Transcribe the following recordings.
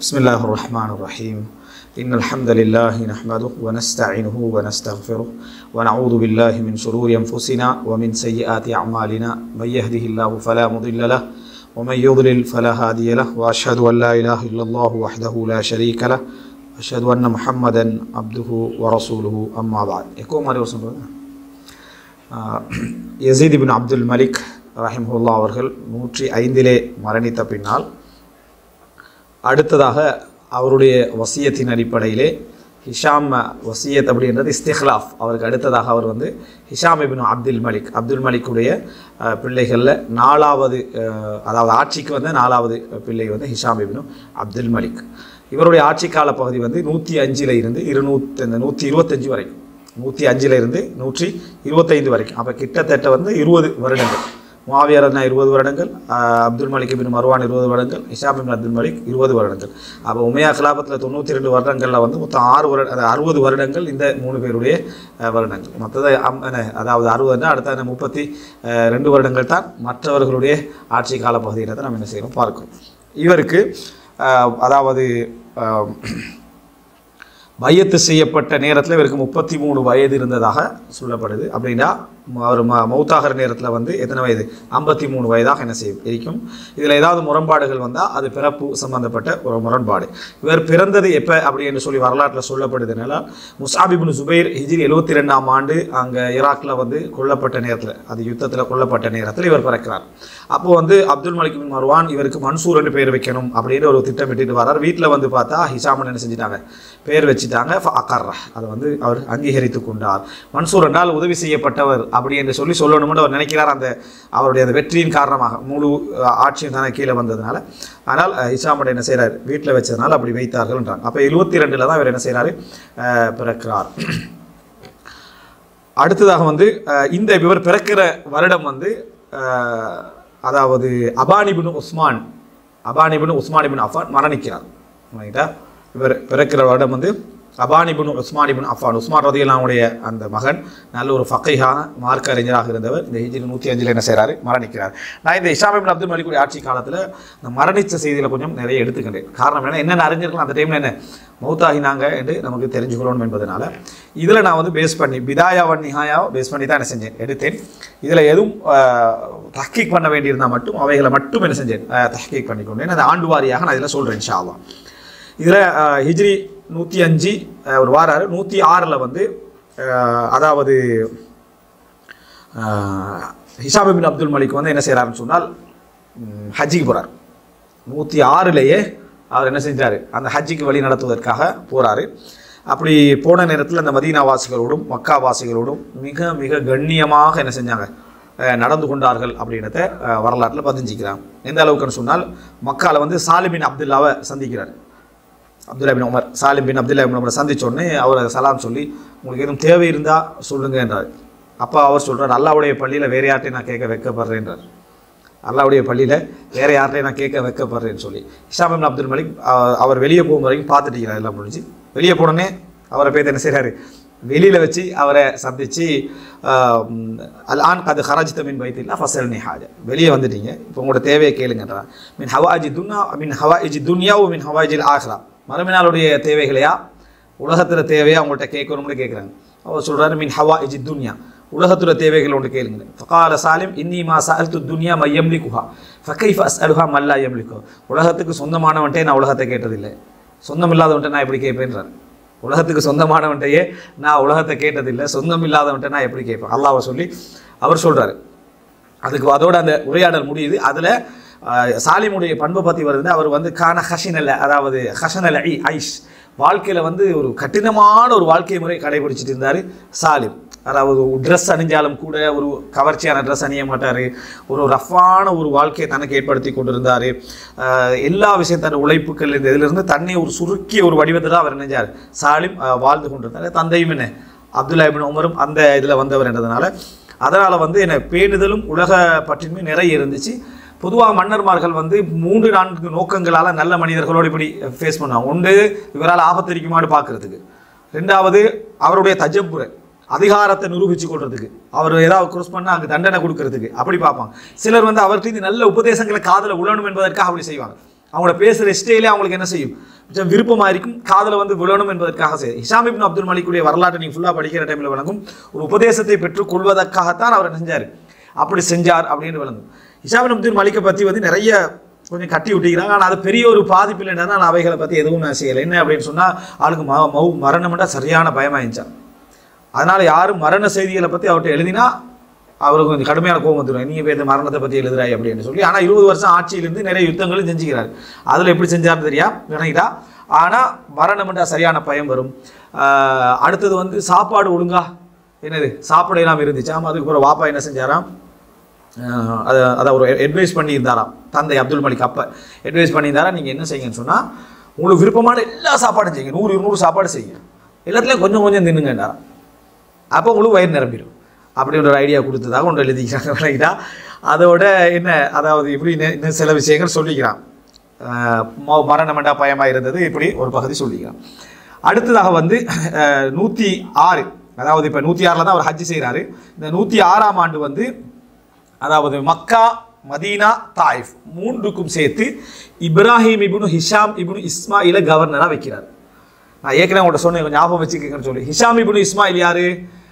بسم الله الرحمن الرحيم إن الحمد لله نحمده ونستعينه ونستغفره ونعوذ بالله من شرور أنفسنا ومن سيئات أعمالنا من يهده الله فلا مضل له ومن يضلل فلا هادي له وأشهد أن لا إله إلا الله وحده لا شريك له أشهد أن محمدا عبده ورسوله أما بعد يكون مرة وسلم Yazid ibn Abdul Malik ரஹிமுல்லா அவர்கள் நூற்றி ஐந்திலே மரணித்த பின்னால் அடுத்ததாக அவருடைய வசியத்தின் அடிப்படையிலே ஹிஷாம் வசியத் அப்படின்றது இஸ்திஹ்லாஃப் அவருக்கு அடுத்ததாக அவர் வந்து Hisham ibn Abdul Malik Abdul மலிக்குடைய அஹ், பிள்ளைகளில் நாலாவது அஹ், அதாவது ஆட்சிக்கு வந்த நாலாவது பிள்ளை வந்து ஹிஷாம் இபின் அப்துல் மலிக் இவருடைய ஆட்சி கால பகுதி வந்து நூற்றி அஞ்சில் இருந்து இருநூத்தி நூற்றி இருபத்தஞ்சு வரைக்கும் நூற்றி அஞ்சில் இருந்து நூற்றி இருபத்தைந்து வரைக்கும் அப்போ கிட்டத்தட்ட வந்து இருபது வருடங்கள் முவாவியர் அண்ணா இருபது வருடங்கள் ஆஹ் அப்துல் மலிக் பின் மர்வான் இருபது வருடங்கள் இஷாப் பின் அப்துல் மலிக் இருபது வருடங்கள் அப்போ உமையா கிலாபத்தில் தொண்ணூற்றி ரெண்டு வருடங்களில் வந்து மொத்தம் ஆறு வருட அது அறுபது வருடங்கள் இந்த மூணு பேருடைய அஹ், வருடங்கள் மற்றது அம் என்ன, அதாவது அறுபதுனா அடுத்த என்ன முப்பத்தி அஹ், ரெண்டு வருடங்கள் தான் மற்றவர்களுடைய ஆட்சி கால பகுதியினத்தை நம்ம என்ன செய்யணும் பார்க்கிறோம் இவருக்கு அஹ், அதாவது அஹ், பையத்து செய்யப்பட்ட நேரத்தில் இவருக்கு முப்பத்தி மூணு வயது இருந்ததாக சொல்லப்படுது அப்படின்னா அவர் ம மௌத்தாகிற நேரத்தில் வந்து எத்தனை வயது ஐம்பத்தி மூணு வயதாக என்ன செய்யும் இருக்கும் இதில் ஏதாவது முரண்பாடுகள் வந்தால் அது பிறப்பு சம்பந்தப்பட்ட ஒரு முரண்பாடு இவர் பிறந்தது எப்போ அப்படி என்று சொல்லி வரலாற்றில் சொல்லப்படுதுனால முசாபிபின் சுபைர் ஹிஜ்ரி எழுபத்தி ரெண்டாம் ஆண்டு அங்கே ஈராக்கில் வந்து கொல்லப்பட்ட நேரத்தில் அது யுத்தத்தில் கொல்லப்பட்ட நேரத்தில் இவர் பிறக்கிறார் அப்போ வந்து அப்துல் மலிக் பின் மர்வான் இவருக்கு மன்சூர் என்று பெயர் வைக்கணும் அப்படின்னு ஒரு திட்டமிட்டு வரார் வீட்டில் வந்து பார்த்தா ஹிஷாமன் என்ன செஞ்சிட்டாங்க பேர் வச்சுட்டாங்க அக்கர் அதை வந்து அவர் அங்கீகரித்து கொண்டார் மன்சூர் என்றால் உதவி செய்யப்பட்டவர் அப்படி என்று சொல்லி சொல்லணும்னு அவர் நினைக்கிறார் அந்த அவருடைய அந்த வெற்றியின் காரணமாக முழு அஹ், ஆட்சியும் தானே கீழே வந்ததுனால ஆனால் அஹ், ஹிஷாமன் என்ன செய்கிறார் வீட்டில் வச்சதுனால அப்படி வைத்தார்கள்ன்றாங்க அப்போ எழுபத்தி ரெண்டில் தான் இவர் என்ன செய்கிறாரு பிறக்கிறார் அடுத்ததாக வந்து அஹ், இந்த இவர் பிறக்கிற வருடம் வந்து அஹ், அதாவது Aban ibn Usman Aban ibn Usman ibn Affan மரணிக்கிறார் ரைட்டா இவர் பிறக்கிற வருடம் வந்து Aban ibn Usman ibn Affan Usman ரதியல்லாவுடைய அந்த மகன் நல்ல ஒரு ஃபக்கையான மார்க்க அறிஞராக இருந்தவர் இந்த ஹிஜ்ரி நூற்றி அஞ்சில் என்ன செய்கிறாரு மரணிக்கிறார் நான் இந்த இஷாம் இபின் அப்துல் மலிக்குடைய ஆட்சி காலத்தில் இந்த மரணித்த செய்தியில் கொஞ்சம் நிறைய எடுத்துக்கின்றேன் காரணம் என்ன என்னென்ன அறிஞர்கள் அந்த டைமில் என்ன மௌத்தாகினாங்க என்று நமக்கு தெரிஞ்சுக்கணும் என்பதனால இதில் நான் வந்து பேஸ் பண்ணி பிதாயாவன் நிஹாயாவை பேஸ் பண்ணி தான் என்ன செஞ்சேன் எடுத்தேன் இதில் எதுவும் தஹ்கீக் பண்ண வேண்டியிருந்தால் மட்டும் அவைகளை மட்டும் என்ன செஞ்சேன் தஹ்கீக் பண்ணிக்கொண்டேன் அந்த ஆண்டு வாரியாக நான் இதில் சொல்கிறேன் இன்ஷா அல்லாஹ் இதில் ஹிஜ்ரி நூற்றி அஞ்சு அஹ், ஒரு வாராரு நூற்றி ஆறில் வந்து அஹ், அதாவது அஹ், ஹிஷாம் பின் அப்துல் மலிக் வந்து என்ன செய்கிறாருன்னு சொன்னால் ம், ஹஜ்ஜிக்கு போகிறார் நூற்றி ஆறுலேயே அவர் என்ன செஞ்சார் அந்த ஹஜ்ஜிக்கு வழி நடத்துவதற்காக போகிறாரு அப்படி போன நேரத்தில் அந்த மதீனா வாசிகளோடும் மக்கா வாசிகளோடும் மிக மிக கண்ணியமாக என்ன செஞ்சாங்க அஹ், நடந்து கொண்டார்கள் அப்படின்றத அஹ், வரலாற்றில் பதிஞ்சிக்கிறாங்க எந்த அளவுக்குன்னு சொன்னால் மக்கால வந்து சாலிபின் அப்துல்லாவை சந்திக்கிறார் Abdullah bin Umar Salim bin Abdullah bin உமரை சந்திச்ச உடனே அவர் சலாம் சொல்லி உங்களுக்கு எதுவும் தேவை இருந்தால் சொல்லுங்க என்றார் அப்போ அவர் சொல்றார் அல்லாவுடைய பள்ளியில் வேறு யார்ட்டையும் நான் கேட்க வைக்கப்படுறேன்றார் அல்லாவுடைய பள்ளியில் வேறு யார்ட்டையும் நான் கேட்க வைக்கப்படுறேன்னு சொல்லி இஷாம் பின் அப்துல் மலிக் அஹ், அவர் வெளியே போகும் வரைக்கும் பார்த்துட்டு இருக்கிறார் எல்லாம் முடிஞ்சு வெளியே போனோடனே அவரை போய் என்ன செய்கிறாரு வெளியில் வச்சு அவரை சந்தித்து அல் ஆன் அது ஹராஜ் மின் வைத்தில்லா ஃபசல் நிஹாஜ வெளியே வந்துட்டீங்க இப்போ உங்களோட தேவையை கேளுங்கன்றார் மின் ஹவாஜி துன்யா மின் ஹவாஜி துன்யாவும் மின் ஹவாஜில் ஆஹ்ரா மறுமையினாளுடைய தேவைகளையா உலகத்தில் தேவையா அவங்கள்ட்ட கேட்கணும்னு கேட்குறாங்க அவர் சொல்கிறாரு மின் ஹவா இஜி துன்யா உலகத்துல தேவைகள் ஒன்று கேளுங்க ஃபகால சாலிம் இன்னி மா சால்து துன்யா மையம்லி குஹா ஃபகைஃப் அஸ் அலுஹா மல்லா எம்லிகோ உலகத்துக்கு சொந்தமானவன்ட்டே நான் உலகத்தை கேட்டதில்லை சொந்தம் இல்லாதவன்ட்ட நான் எப்படி கேட்பேன்றார் உலகத்துக்கு சொந்தமானவன்ட்டையே நான் உலகத்தை கேட்டதில்லை சொந்தம் இல்லாதவன்ட்ட நான் எப்படி கேட்பேன் அல்லாஹ்வை சொல்லி அவர் சொல்றாரு அதுக்கு அதோட அந்த உரையாடல் முடியுது அதில் சாலிமுடைய பண்பை பற்றி வருது அவர் வந்து கான ஹஷினல்ல அதாவது ஹஷனல் ஐ ஐஷ் வாழ்க்கையில் வந்து ஒரு கடினமான ஒரு வாழ்க்கை முறை கடைபிடிச்சிட்டு இருந்தார் சாலிம் அதாவது ட்ரெஸ் அணிஞ்சாலும் கூட ஒரு கவர்ச்சியான ட்ரெஸ் அணிய மாட்டார் ஒரு ரஃப்பான ஒரு வாழ்க்கையை தனக்கு ஏற்படுத்தி கொண்டிருந்தார் ஆஹ் எல்லா விஷயம் தன் உழைப்புகள் இந்த இதிலிருந்து தன்னை ஒரு சுருக்கிய ஒரு வடிவத்தில் அவர் நினைஞ்சார் சாலிம் ஆஹ் வாழ்ந்து கொண்டிருந்தார் தந்தையும் என்ன அப்துல்லா இபின் உமரும் அந்த இதில் வந்தவர் என்றதுனால அதனால் வந்து என்ன பேணுதலும் உலக பற்றின்மை நிறைய இருந்துச்சு பொதுவாக மன்னர்மார்கள் வந்து மூன்று நான்கு நோக்கங்களால் நல்ல மனிதர்களோடு இப்படி ஃபேஸ் பண்ணுவாங்க ஒன்று இவரால் ஆபத்தரிக்குமாறு பார்க்கறதுக்கு ரெண்டாவது அவருடைய தஜப்புரை அதிகாரத்தை நிரூபிச்சு கொள்றதுக்கு அவர் ஏதாவது குரோஸ் பண்ணால் அங்கே தண்டனை கொடுக்கறதுக்கு அப்படி பார்ப்பாங்க சிலர் வந்து அவர்கிட்ட நல்ல உபதேசங்களை காதல உழணும் என்பதற்காக அப்படி செய்வாங்க அவங்களோட பேசுகிற ஸ்டைலே அவங்களுக்கு என்ன செய்யும் கொஞ்சம் விருப்பமாக இருக்கும் காதில் வந்து விழணும் என்பதற்காக செய்யும் ஹிஷாம் இப்னு அப்துல் மலிக்குடைய வரலாற்றை நீங்கள் ஃபுல்லாக படிக்கிற டைமில் விளங்கும் ஒரு உபதேசத்தை பெற்றுக் கொள்வதற்காகத்தான் அவர் என்ன செஞ்சார் அப்படி செஞ்சார் அப்படின்னு விளங்கும் ஹிஷாம் இப்னு அப்துல் மலிக்கை பற்றி வந்து நிறைய கொஞ்சம் கட்டி விட்டுக்கிறாங்க ஆனால் அது பெரிய ஒரு பாதிப்பு இல்லைன்னா நான் அவைகளை பற்றி எதுவும் நான் செய்யலை என்ன அப்படின்னு சொன்னால் ஆளுக்கு ம மௌ மரணம்னா சரியான பயமாயிருந்துச்சான் அதனால் யாரும் மரண செய்திகளை பற்றி அவர்கிட்ட எழுதினா அவருக்கு கொஞ்சம் கடுமையான கோபம் வந்துடும் நீங்கள் போய் இந்த மரணத்தை பற்றி எழுதுறாய் அப்படின்னு சொல்லி ஆனால் இருபது வருஷம் ஆட்சியிலிருந்து நிறைய யுத்தங்களும் செஞ்சுக்கிறார் அதில் எப்படி செஞ்சார்னு தெரியா நினைக்கிறா ஆனால் மரணம்ன்றா சரியான பயம் வரும் ஆஹ் அடுத்தது வந்து சாப்பாடு ஒழுங்கா என்னது சாப்பாடு எல்லாம் இருந்துச்சு ஆமாம் அதுக்கு அப்புறம் வாப்பா என்ன செஞ்சாராம் ஆஹ் அதை அதை ஒரு அட்வைஸ் பண்ணியிருந்தாராம் தந்தை அப்துல் மலிக் அப்போ அட்வைஸ் பண்ணியிருந்தாரா நீங்கள் என்ன செய்யுங்கன்னு சொன்னால் உங்களுக்கு விருப்பமான எல்லா சாப்பாடும் செய்யுங்க நூறு இருநூறு சாப்பாடு செய்யுங்க எல்லாத்துலேயும் கொஞ்சம் கொஞ்சம் தின்னுங்கன்றாராம் அப்போ உங்களுக்கு வயிறு நிரம்பிடும் அப்படின்ற ஒரு ஐடியா கொடுத்ததாக ஒன்று எழுதிக்கிறாங்க விளங்கிட்டா அதோட என்ன அதாவது இப்படி இன்னும் இன்னும் சில விஷயங்கள் சொல்லிக்கிறான் ஆஹ் ம- மரணமெண்டா பயமாக இருந்தது இப்படி ஒரு பகுதி சொல்லிக்கிறான் அடுத்ததாக வந்து ஆஹ் நூற்றி ஆறு அதாவது இப்போ நூற்றி ஆறில் தான் அவர் ஹஜ் செய்கிறாரு இந்த நூற்றி ஆறாம் ஆண்டு வந்து அதாவது மக்கா மதீனா தாயிஃப் மூன்றுக்கும் சேர்த்து இப்ராஹிம் இப்னு ஹிஷாம் இப்னு இஸ்மாயில கவர்னராக வைக்கிறார் நான் ஏற்கனவே உங்கள்கிட்ட சொன்னேன் கொஞ்சம் ஞாபகம் வச்சுக்கங்கன்னு சொல்லி ஹிஷாம் இப்னு இஸ்மாயில் யாரு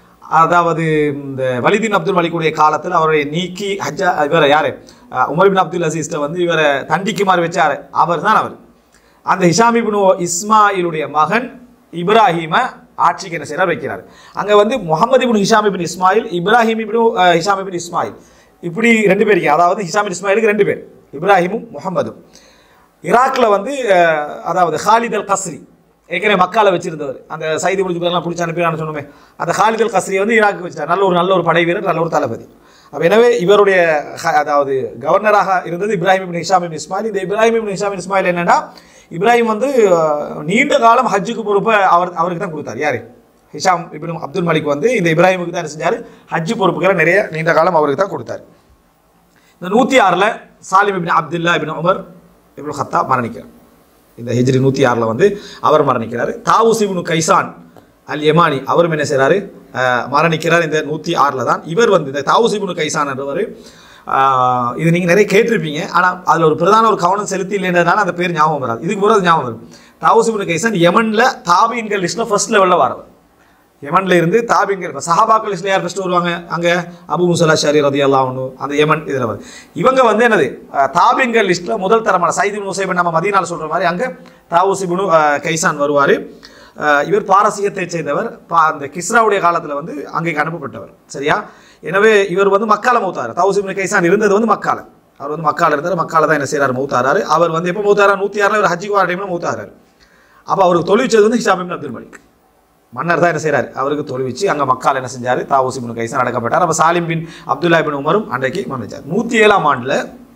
அதாவது இந்த வலிதீன் அப்துல் மலிக்குடைய காலத்தில் அவரை நீக்கி ஹஜ்ஜா இவரை யாரு அஹ் உமர் பின் அப்துல் அசீஸ்ட வந்து இவரை தண்டிக்குமாறு வச்சாரு அவர் தான் அவர் அந்த ஹிஷாம் இப்னு இஸ்மாயிலுடைய மகன் இப்ராஹிம ஆட்சிக்கு என்ன செய்கிறார் வைக்கிறார் அங்கே வந்து Muhammad ibn Hisham ibn Ismail Ibrahim ibn அஹ், ஹிஷாம் இப்னு இஸ்மாயில் இப்படி ரெண்டு பேர் இருக்கு. அதாவது ஹிஷாம் இப்னு இஸ்மாயிலுக்கு ரெண்டு பேர் இப்ராஹிமும் முகமதும் ஈராக்கில் வந்து அஹ், அதாவது ஹாலித் அல் கஸ்ரி ஏற்கனவே மக்கால வச்சிருந்தவர் அந்த சைதி முடிஞ்சு பேர்லாம் பிடிச்சி அனுப்பினான்னு சொன்னோமே அந்த ஹாலித் அல் கஸ்ரியை வந்து ஈராக்கு வச்சிட்டார் நல்ல ஒரு நல்ல ஒரு படை வீரர் நல்ல ஒரு தளபதி அப்போ எனவே இவருடைய ஹ- அதாவது கவர்னராக இருந்தது Ibrahim ibn Hisham ibn Ismail இந்த Ibrahim ibn Hisham ibn Ismail என்னன்னா இப்ராஹிம் வந்து அஹ், நீண்ட காலம் ஹஜ்ஜுக்கு பொறுப்பை அவர் அவருக்கு தான் கொடுத்தார் யாரு ஹிஷாம் இப்னு அப்துல் மலிக் வந்து இந்த இப்ராஹிமுக்கு தான் என்ன செஞ்சார் ஹஜ்ஜு பொறுப்புகளை நிறைய நீண்ட காலம் அவருக்கு தான் கொடுத்தார் இந்த நூற்றி ஆறில் Salim ibn Abdullah ibn Umar ibn ஹத்தா மரணிக்கிறார் இந்த ஹிஜ்ரி நூற்றி ஆறில் வந்து அவர் மரணிக்கிறார் தாவூஸ் இப்னு கைசான் அல் யமானி அவரும் என்ன செய்கிறாரு அஹ், மரணிக்கிறார் இந்த நூற்றி ஆறில் தான் இவர் வந்து இந்த தாவூஸ் இப்னு கைசான் என்றவர் ஆஹ், இது நீங்கள் நிறைய கேட்டிருப்பீங்க ஆனால் அதில் ஒரு பிரதான ஒரு கவனம் செலுத்தி இல்லைன்றதுனால அந்த பேர் ஞாபகம் வராது இதுக்கு பிறகு ஞாபகம் வரும் தாவூஸ் இப்னு கைசான் யமனில் தாபீன்கள் லிஸ்ட்டில் ஃபர்ஸ்ட் லெவலில் வரவர் யமன்ல இருந்து தாபிங்கள் சஹாபாக்கள் லிஸ்ட்ல யார் ஃபர்ஸ்ட் வருவாங்க அங்க அபு முசலா ஷரி ரதி அல்லா ஒன்று அந்த யமன் இதில் வரும் இவங்க வந்து என்னது அஹ், தாபிங்கள் லிஸ்ட்ல முதல் தரமான சைது முசைபன் நம்ம மதியனால் சொல்ற மாதிரி அங்க தாவூசிபுனு கைசான் வருவார் இவர் பாரசீகத்தை சேர்ந்தவர் பா அந்த கிஸ்ராவுடைய காலத்தில் வந்து அங்கே அனுப்பப்பட்டவர் சரியா எனவே இவர் வந்து மக்கால மௌத்தார் தாவூசிபுனு கைசான் இருந்தது வந்து மக்கால அவர் வந்து மக்கால இருந்தார் மக்கால தான் என்ன செய்றாரு மௌத்தாராரு அவர் வந்து எப்போ மௌத்தாரா நூற்றி ஆறில் இவர் ஹஜ்ஜிக்கு வர டைமில் மௌத்தாராரு அப்போ அவருக்கு தொழிற்சது வந்து ஹிஷாம் இப்னு அப்துல் மலிக் மன்னர் தான் என்ன செய்றாரு அவருக்கு தொழுவிச்சு அங்கே மக்கால் என்ன செஞ்சார் தாவூசி பின் கைசன் அடக்கப்பட்டார் அப்போ சாலிம் பின் அப்துல்லா பின் உமரும் அன்றைக்கு மன்னிச்சார் நூற்றி ஏழாம் ஆண்டில்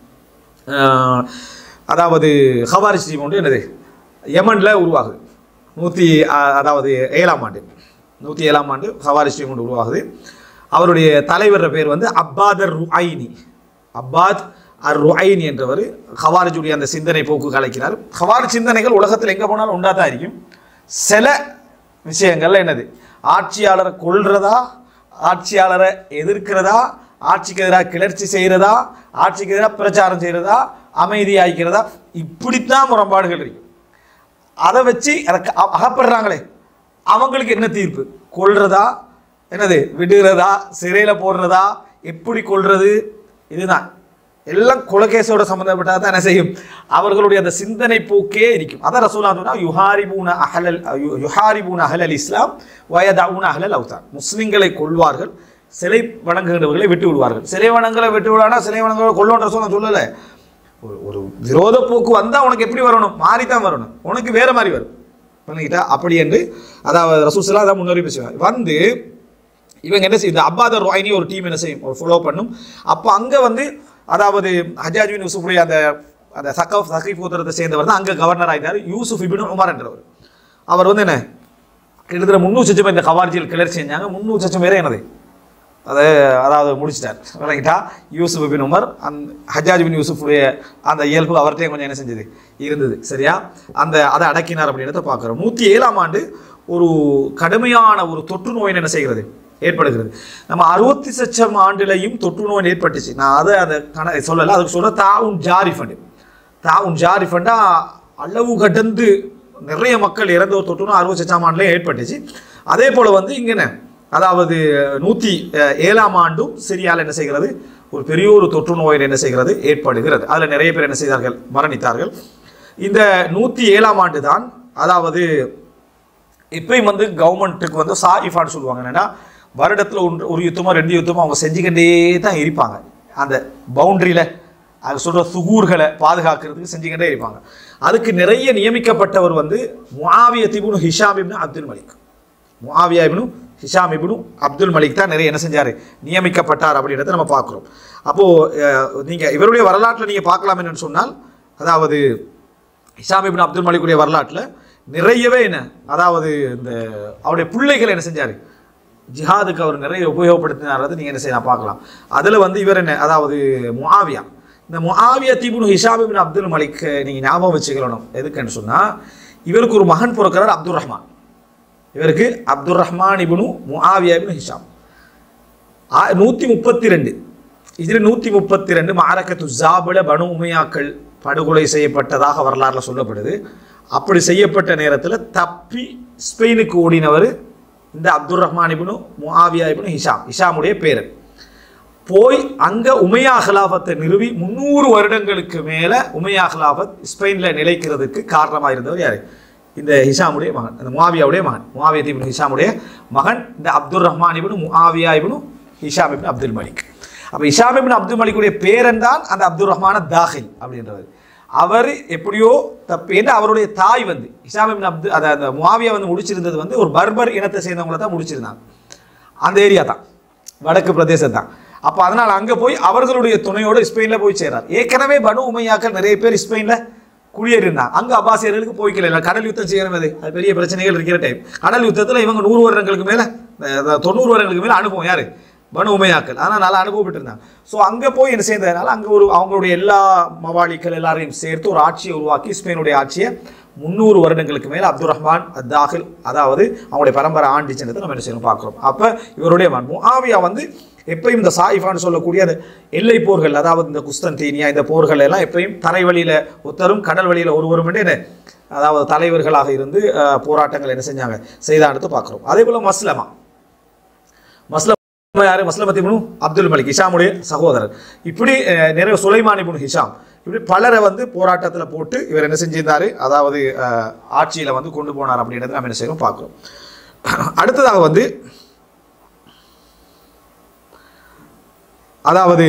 அதாவது ஹவாரிஜ் டீம் ஒன்று என்னது யமனில் உருவாகுது நூற்றி அதாவது ஏழாம் ஆண்டு நூற்றி ஏழாம் ஆண்டு ஹவாரிஜ் டீம் ஒன்று உருவாகுது அவருடைய தலைவர் பேர் வந்து அப்பாதர் ருஐனி அப்பாத் அர் ருஐனி என்றவர் ஹவாரிஜுடைய அந்த சிந்தனை போக்கு கலைக்கிறார் ஹவாரிஜ் சிந்தனைகள் உலகத்தில் எங்கே போனாலும் உண்டா தான் இருக்கும் சில விஷயங்கள்ல என்னது ஆட்சியாளரை கொல்றதா ஆட்சியாளரை எதிர்க்கிறதா ஆட்சிக்கு எதிராக கிளர்ச்சி செய்கிறதா ஆட்சிக்கு எதிராக பிரச்சாரம் செய்கிறதா அமைதியாக்கிறதா இப்படித்தான் முரண்பாடுகள் இருக்கு அதை வச்சு அதை க- அ- அகப்படுறாங்களே அவங்களுக்கு என்ன தீர்ப்பு கொல்றதா என்னது விடுறதா சிறையில் போடுறதா எப்படி கொல்றது இதுதான் எல்லாம் கொலகேசோட சம்மந்தப்பட்டா தான் என்ன செய்யும் அவர்களுடைய அந்த சிந்தனை போக்கே இருக்கும் அதான் ரசூலா சொன்னா யுஹாரிபூன அஹலல் யு- யுஹாரிபூன அஹலல் இஸ்லாம் வயதாவுன அஹலல் அவுதான் முஸ்லிம்களை கொள்வார்கள் சிலை வணங்குகிறவர்களை விட்டு விடுவார்கள் சிலை வணங்கலை விட்டு விடானா சிலை வணங்குற கொள்ளோன்ற சொல்ல சொல்லலை ஒரு ஒரு விரோத போக்கு வந்தால் உனக்கு எப்படி வரணும் மாறி தான் வரணும் உனக்கு வேற மாதிரி வரும் பண்ணிக்கிட்டா அப்படி என்று அதாவது ரசூசலா அதான் முன்னறிவிப்பு செய்வார் வந்து இவங்க என்ன செய்யுது அப்பாதர் ரோயினி ஒரு டீம் என்ன செய்யும் ஒரு ஃபாலோ பண்ணும் அப்போ அங்கே வந்து அதாவது ஹஜாஜ் பின் யூசுஃபுடைய அந்த அந்த சக்கஃப் சகீஃப் கோத்திரத்தை சேர்ந்தவர் தான் அங்கே கவர்னர் ஆகிட்டார் யூசுஃப் இபின் உமர் என்றவர் அவர் வந்து என்ன கிட்டத்தட்ட முந்நூறு லட்சம் பேர் இந்த கவார்ஜியில் கிளர்ச்சி செஞ்சாங்க முந்நூறு லட்சம் பேரே என்னது அதை அதாவது முடிச்சிட்டார் விளங்கிட்டா யூசுப் பின் உமர் அந் ஹஜாஜ் பின் யூசுஃபுடைய அந்த இயல்பு அவர்கிட்டயும் கொஞ்சம் என்ன செஞ்சது இருந்தது சரியா அந்த அதை அடக்கினார் அப்படின்றத பார்க்குறோம் நூற்றி ஏழாம் ஆண்டு ஒரு கடுமையான ஒரு தொற்று நோய் என்ன செய்கிறது ஏற்படுகிறது நம்ம அறுபத்தி லட்சம் ஆண்டுலையும் தொற்று நோய் ஏற்பட்டுச்சு நான் அதை அதை கண சொல்லலை அதுக்கு சொல்ல தாவுன் ஜாரி ஃபண்டு தாவுன் ஜாரிஃபண்டா அளவு கடந்து நிறைய மக்கள் இறந்த ஒரு தொற்று அறுபது லட்சம் ஆண்டுலேயே ஏற்பட்டுச்சு அதே போல் வந்து இங்கே என்ன அதாவது நூற்றி ஏழாம் ஆண்டும் சிரியால் என்ன செய்கிறது ஒரு பெரிய ஒரு தொற்று நோயில் என்ன செய்கிறது ஏற்படுகிறது அதில் நிறைய பேர் என்ன செய்தார்கள் மரணித்தார்கள் இந்த நூற்றி ஏழாம் ஆண்டு தான் அதாவது இப்பயும் வந்து கவர்மெண்ட்டுக்கு வந்து சாரிஃபான்னு சொல்லுவாங்க என்னன்னா வருடத்தில் ஒன்று ஒரு யுத்தமோ ரெண்டு யுத்தமோ அவங்க செஞ்சுக்கிட்டே தான் இருப்பாங்க அந்த பவுண்டரியில் அது சொல்கிற சுகூர்களை பாதுகாக்கிறதுக்கு செஞ்சுக்கிட்டே இருப்பாங்க அதுக்கு நிறைய நியமிக்கப்பட்டவர் வந்து Muawiya ibn Hisham ibn Abdul Malik Muawiya ibn Hisham ibn Abdul Malik தான் நிறைய என்ன செஞ்சார் நியமிக்கப்பட்டார் அப்படின்றத நம்ம பார்க்குறோம் அப்போது நீங்கள் இவருடைய வரலாற்றில் நீங்கள் பார்க்கலாம் என்னன்னு சொன்னால் அதாவது ஹிஷாம் இப்னு அப்துல் மலிக்குடைய வரலாற்றில் நிறையவே என்ன அதாவது இந்த அவருடைய பிள்ளைகள் என்ன செஞ்சார் ஜிஹாதுக்கு அவர் நிறைய உபயோகப்படுத்தினாரது நீங்கள் என்ன செய்யலாம் பார்க்கலாம் அதில் வந்து இவர் என்ன அதாவது முஆவியா இந்த Muawiya ibn Hisham ibn Abdul Malik நீங்கள் ஞாபகம் வச்சுக்கணும் எதுக்குன்னு சொன்னால் இவருக்கு ஒரு மகன் பிறக்கிறார் அப்துல் ரஹ்மான் இவருக்கு Abdul Rahman ibn Muawiya ibn Hisham நூற்றி முப்பத்தி ரெண்டு இதில் நூற்றி முப்பத்தி ரெண்டு மாரக்கத்து ஜாபுல பனு உமையாக்கள் படுகொலை செய்யப்பட்டதாக வரலாறுல சொல்லப்படுது அப்படி செய்யப்பட்ட நேரத்தில் தப்பி ஸ்பெயினுக்கு ஓடினவர் இந்த Abdul Rahman ibn Muawiya ibn Hisham ஹிஷாமுடைய பேரன் போய் அங்கே உமையா ஹிலாஃபத்தை நிறுவி முந்நூறு வருடங்களுக்கு மேலே உமையா ஹிலாஃபத் ஸ்பெயினில் நிலைக்கிறதுக்கு காரணமாக இருந்தவர் யார் இந்த ஹிஷாமுடைய மகன் அந்த முஆவியாவுடைய மகன் முஆவியா இப்னு ஹிஷாமுடைய மகன் இந்த Abdul Rahman ibn Muawiya ibn Hisham ibn Abdul Malik அப்போ ஹிஷாம் இப்னு அப்துல் மலிக்குடைய பேரன் தான் அந்த அப்துல் ரஹ்மான தாஹில் அப்படின்றவர் அவர் எப்படியோ தப்பேன்னு அவருடைய தாய் வந்து ஹிஷாம் இப்னு அப்து அதை அந்த முஆவியா வந்து முடிச்சிருந்தது வந்து ஒரு பர்பர் இனத்தை சேர்ந்தவங்கள தான் முடிச்சிருந்தாங்க அந்த ஏரியா தான் வடக்கு பிரதேசம் தான் அப்போ அதனால் அங்கே போய் அவர்களுடைய துணையோடு ஸ்பெயினில் போய் சேர்றார் ஏற்கனவே பனு உமையாக்கள் நிறைய பேர் ஸ்பெயினில் குடியேறியிருந்தாங்க அங்கே அப்பாசியர்களுக்கு போய்க்கல கடல் யுத்தம் செய்யணும் அது அது பெரிய பிரச்சனைகள் இருக்கிற டைம் கடல் யுத்தத்தில் இவங்க நூறு வருடங்களுக்கு மேலே தொண்ணூறு வருடங்களுக்கு மேலே அனுபவம் யார் பனு உமையாக்கள் ஆனால் நல்லா அனுபவப்பட்டிருந்தாங்க ஸோ அங்கே போய் என்ன சேர்ந்ததுனால அங்கே ஒரு அவங்களுடைய எல்லா மவாலிக்கள் எல்லாரையும் சேர்த்து ஒரு ஆட்சியை உருவாக்கி ஸ்பெயினுடைய ஆட்சியை முந்நூறு வருடங்களுக்கு மேலே அப்துல் ரஹ்மான் அத்தாஹில் அதாவது அவங்களுடைய பரம்பரை ஆண்டிச்சுன்றதை நம்ம என்ன செய்யணும் பார்க்குறோம் அப்போ இவருடைய மகன் முஆவியா வந்து எப்பயும் இந்த சாயிஃபான்னு சொல்லக்கூடிய அந்த எல்லை போர்கள் அதாவது இந்த குஸ்தன்தீனியா இந்த போர்கள் எல்லாம் எப்பயும் தரை வழியில் ஒருத்தரும் கடல் வழியில் ஒருவரும் என்ன அதாவது தலைவர்களாக இருந்து அஹ், போராட்டங்கள் என்ன செஞ்சாங்க செய்தான்னு பார்க்குறோம் அதே போல் மஸ்லமா மஸ்லம் யாரு மஸ்லமத் இப்னு அப்துல் மலிக் ஹிஷாமுடைய சகோதரர் இப்படி அஹ், நிறைய சுலைமான் இப்னு ஹிஷாம் இப்படி பலரை வந்து போராட்டத்தில் போட்டு இவர் என்ன செஞ்சிருந்தாரு அதாவது ஆட்சியில் வந்து கொண்டு போனார் அப்படின்றத நம்ம என்ன செய்யணும் பார்க்குறோம் அடுத்ததாக வந்து அதாவது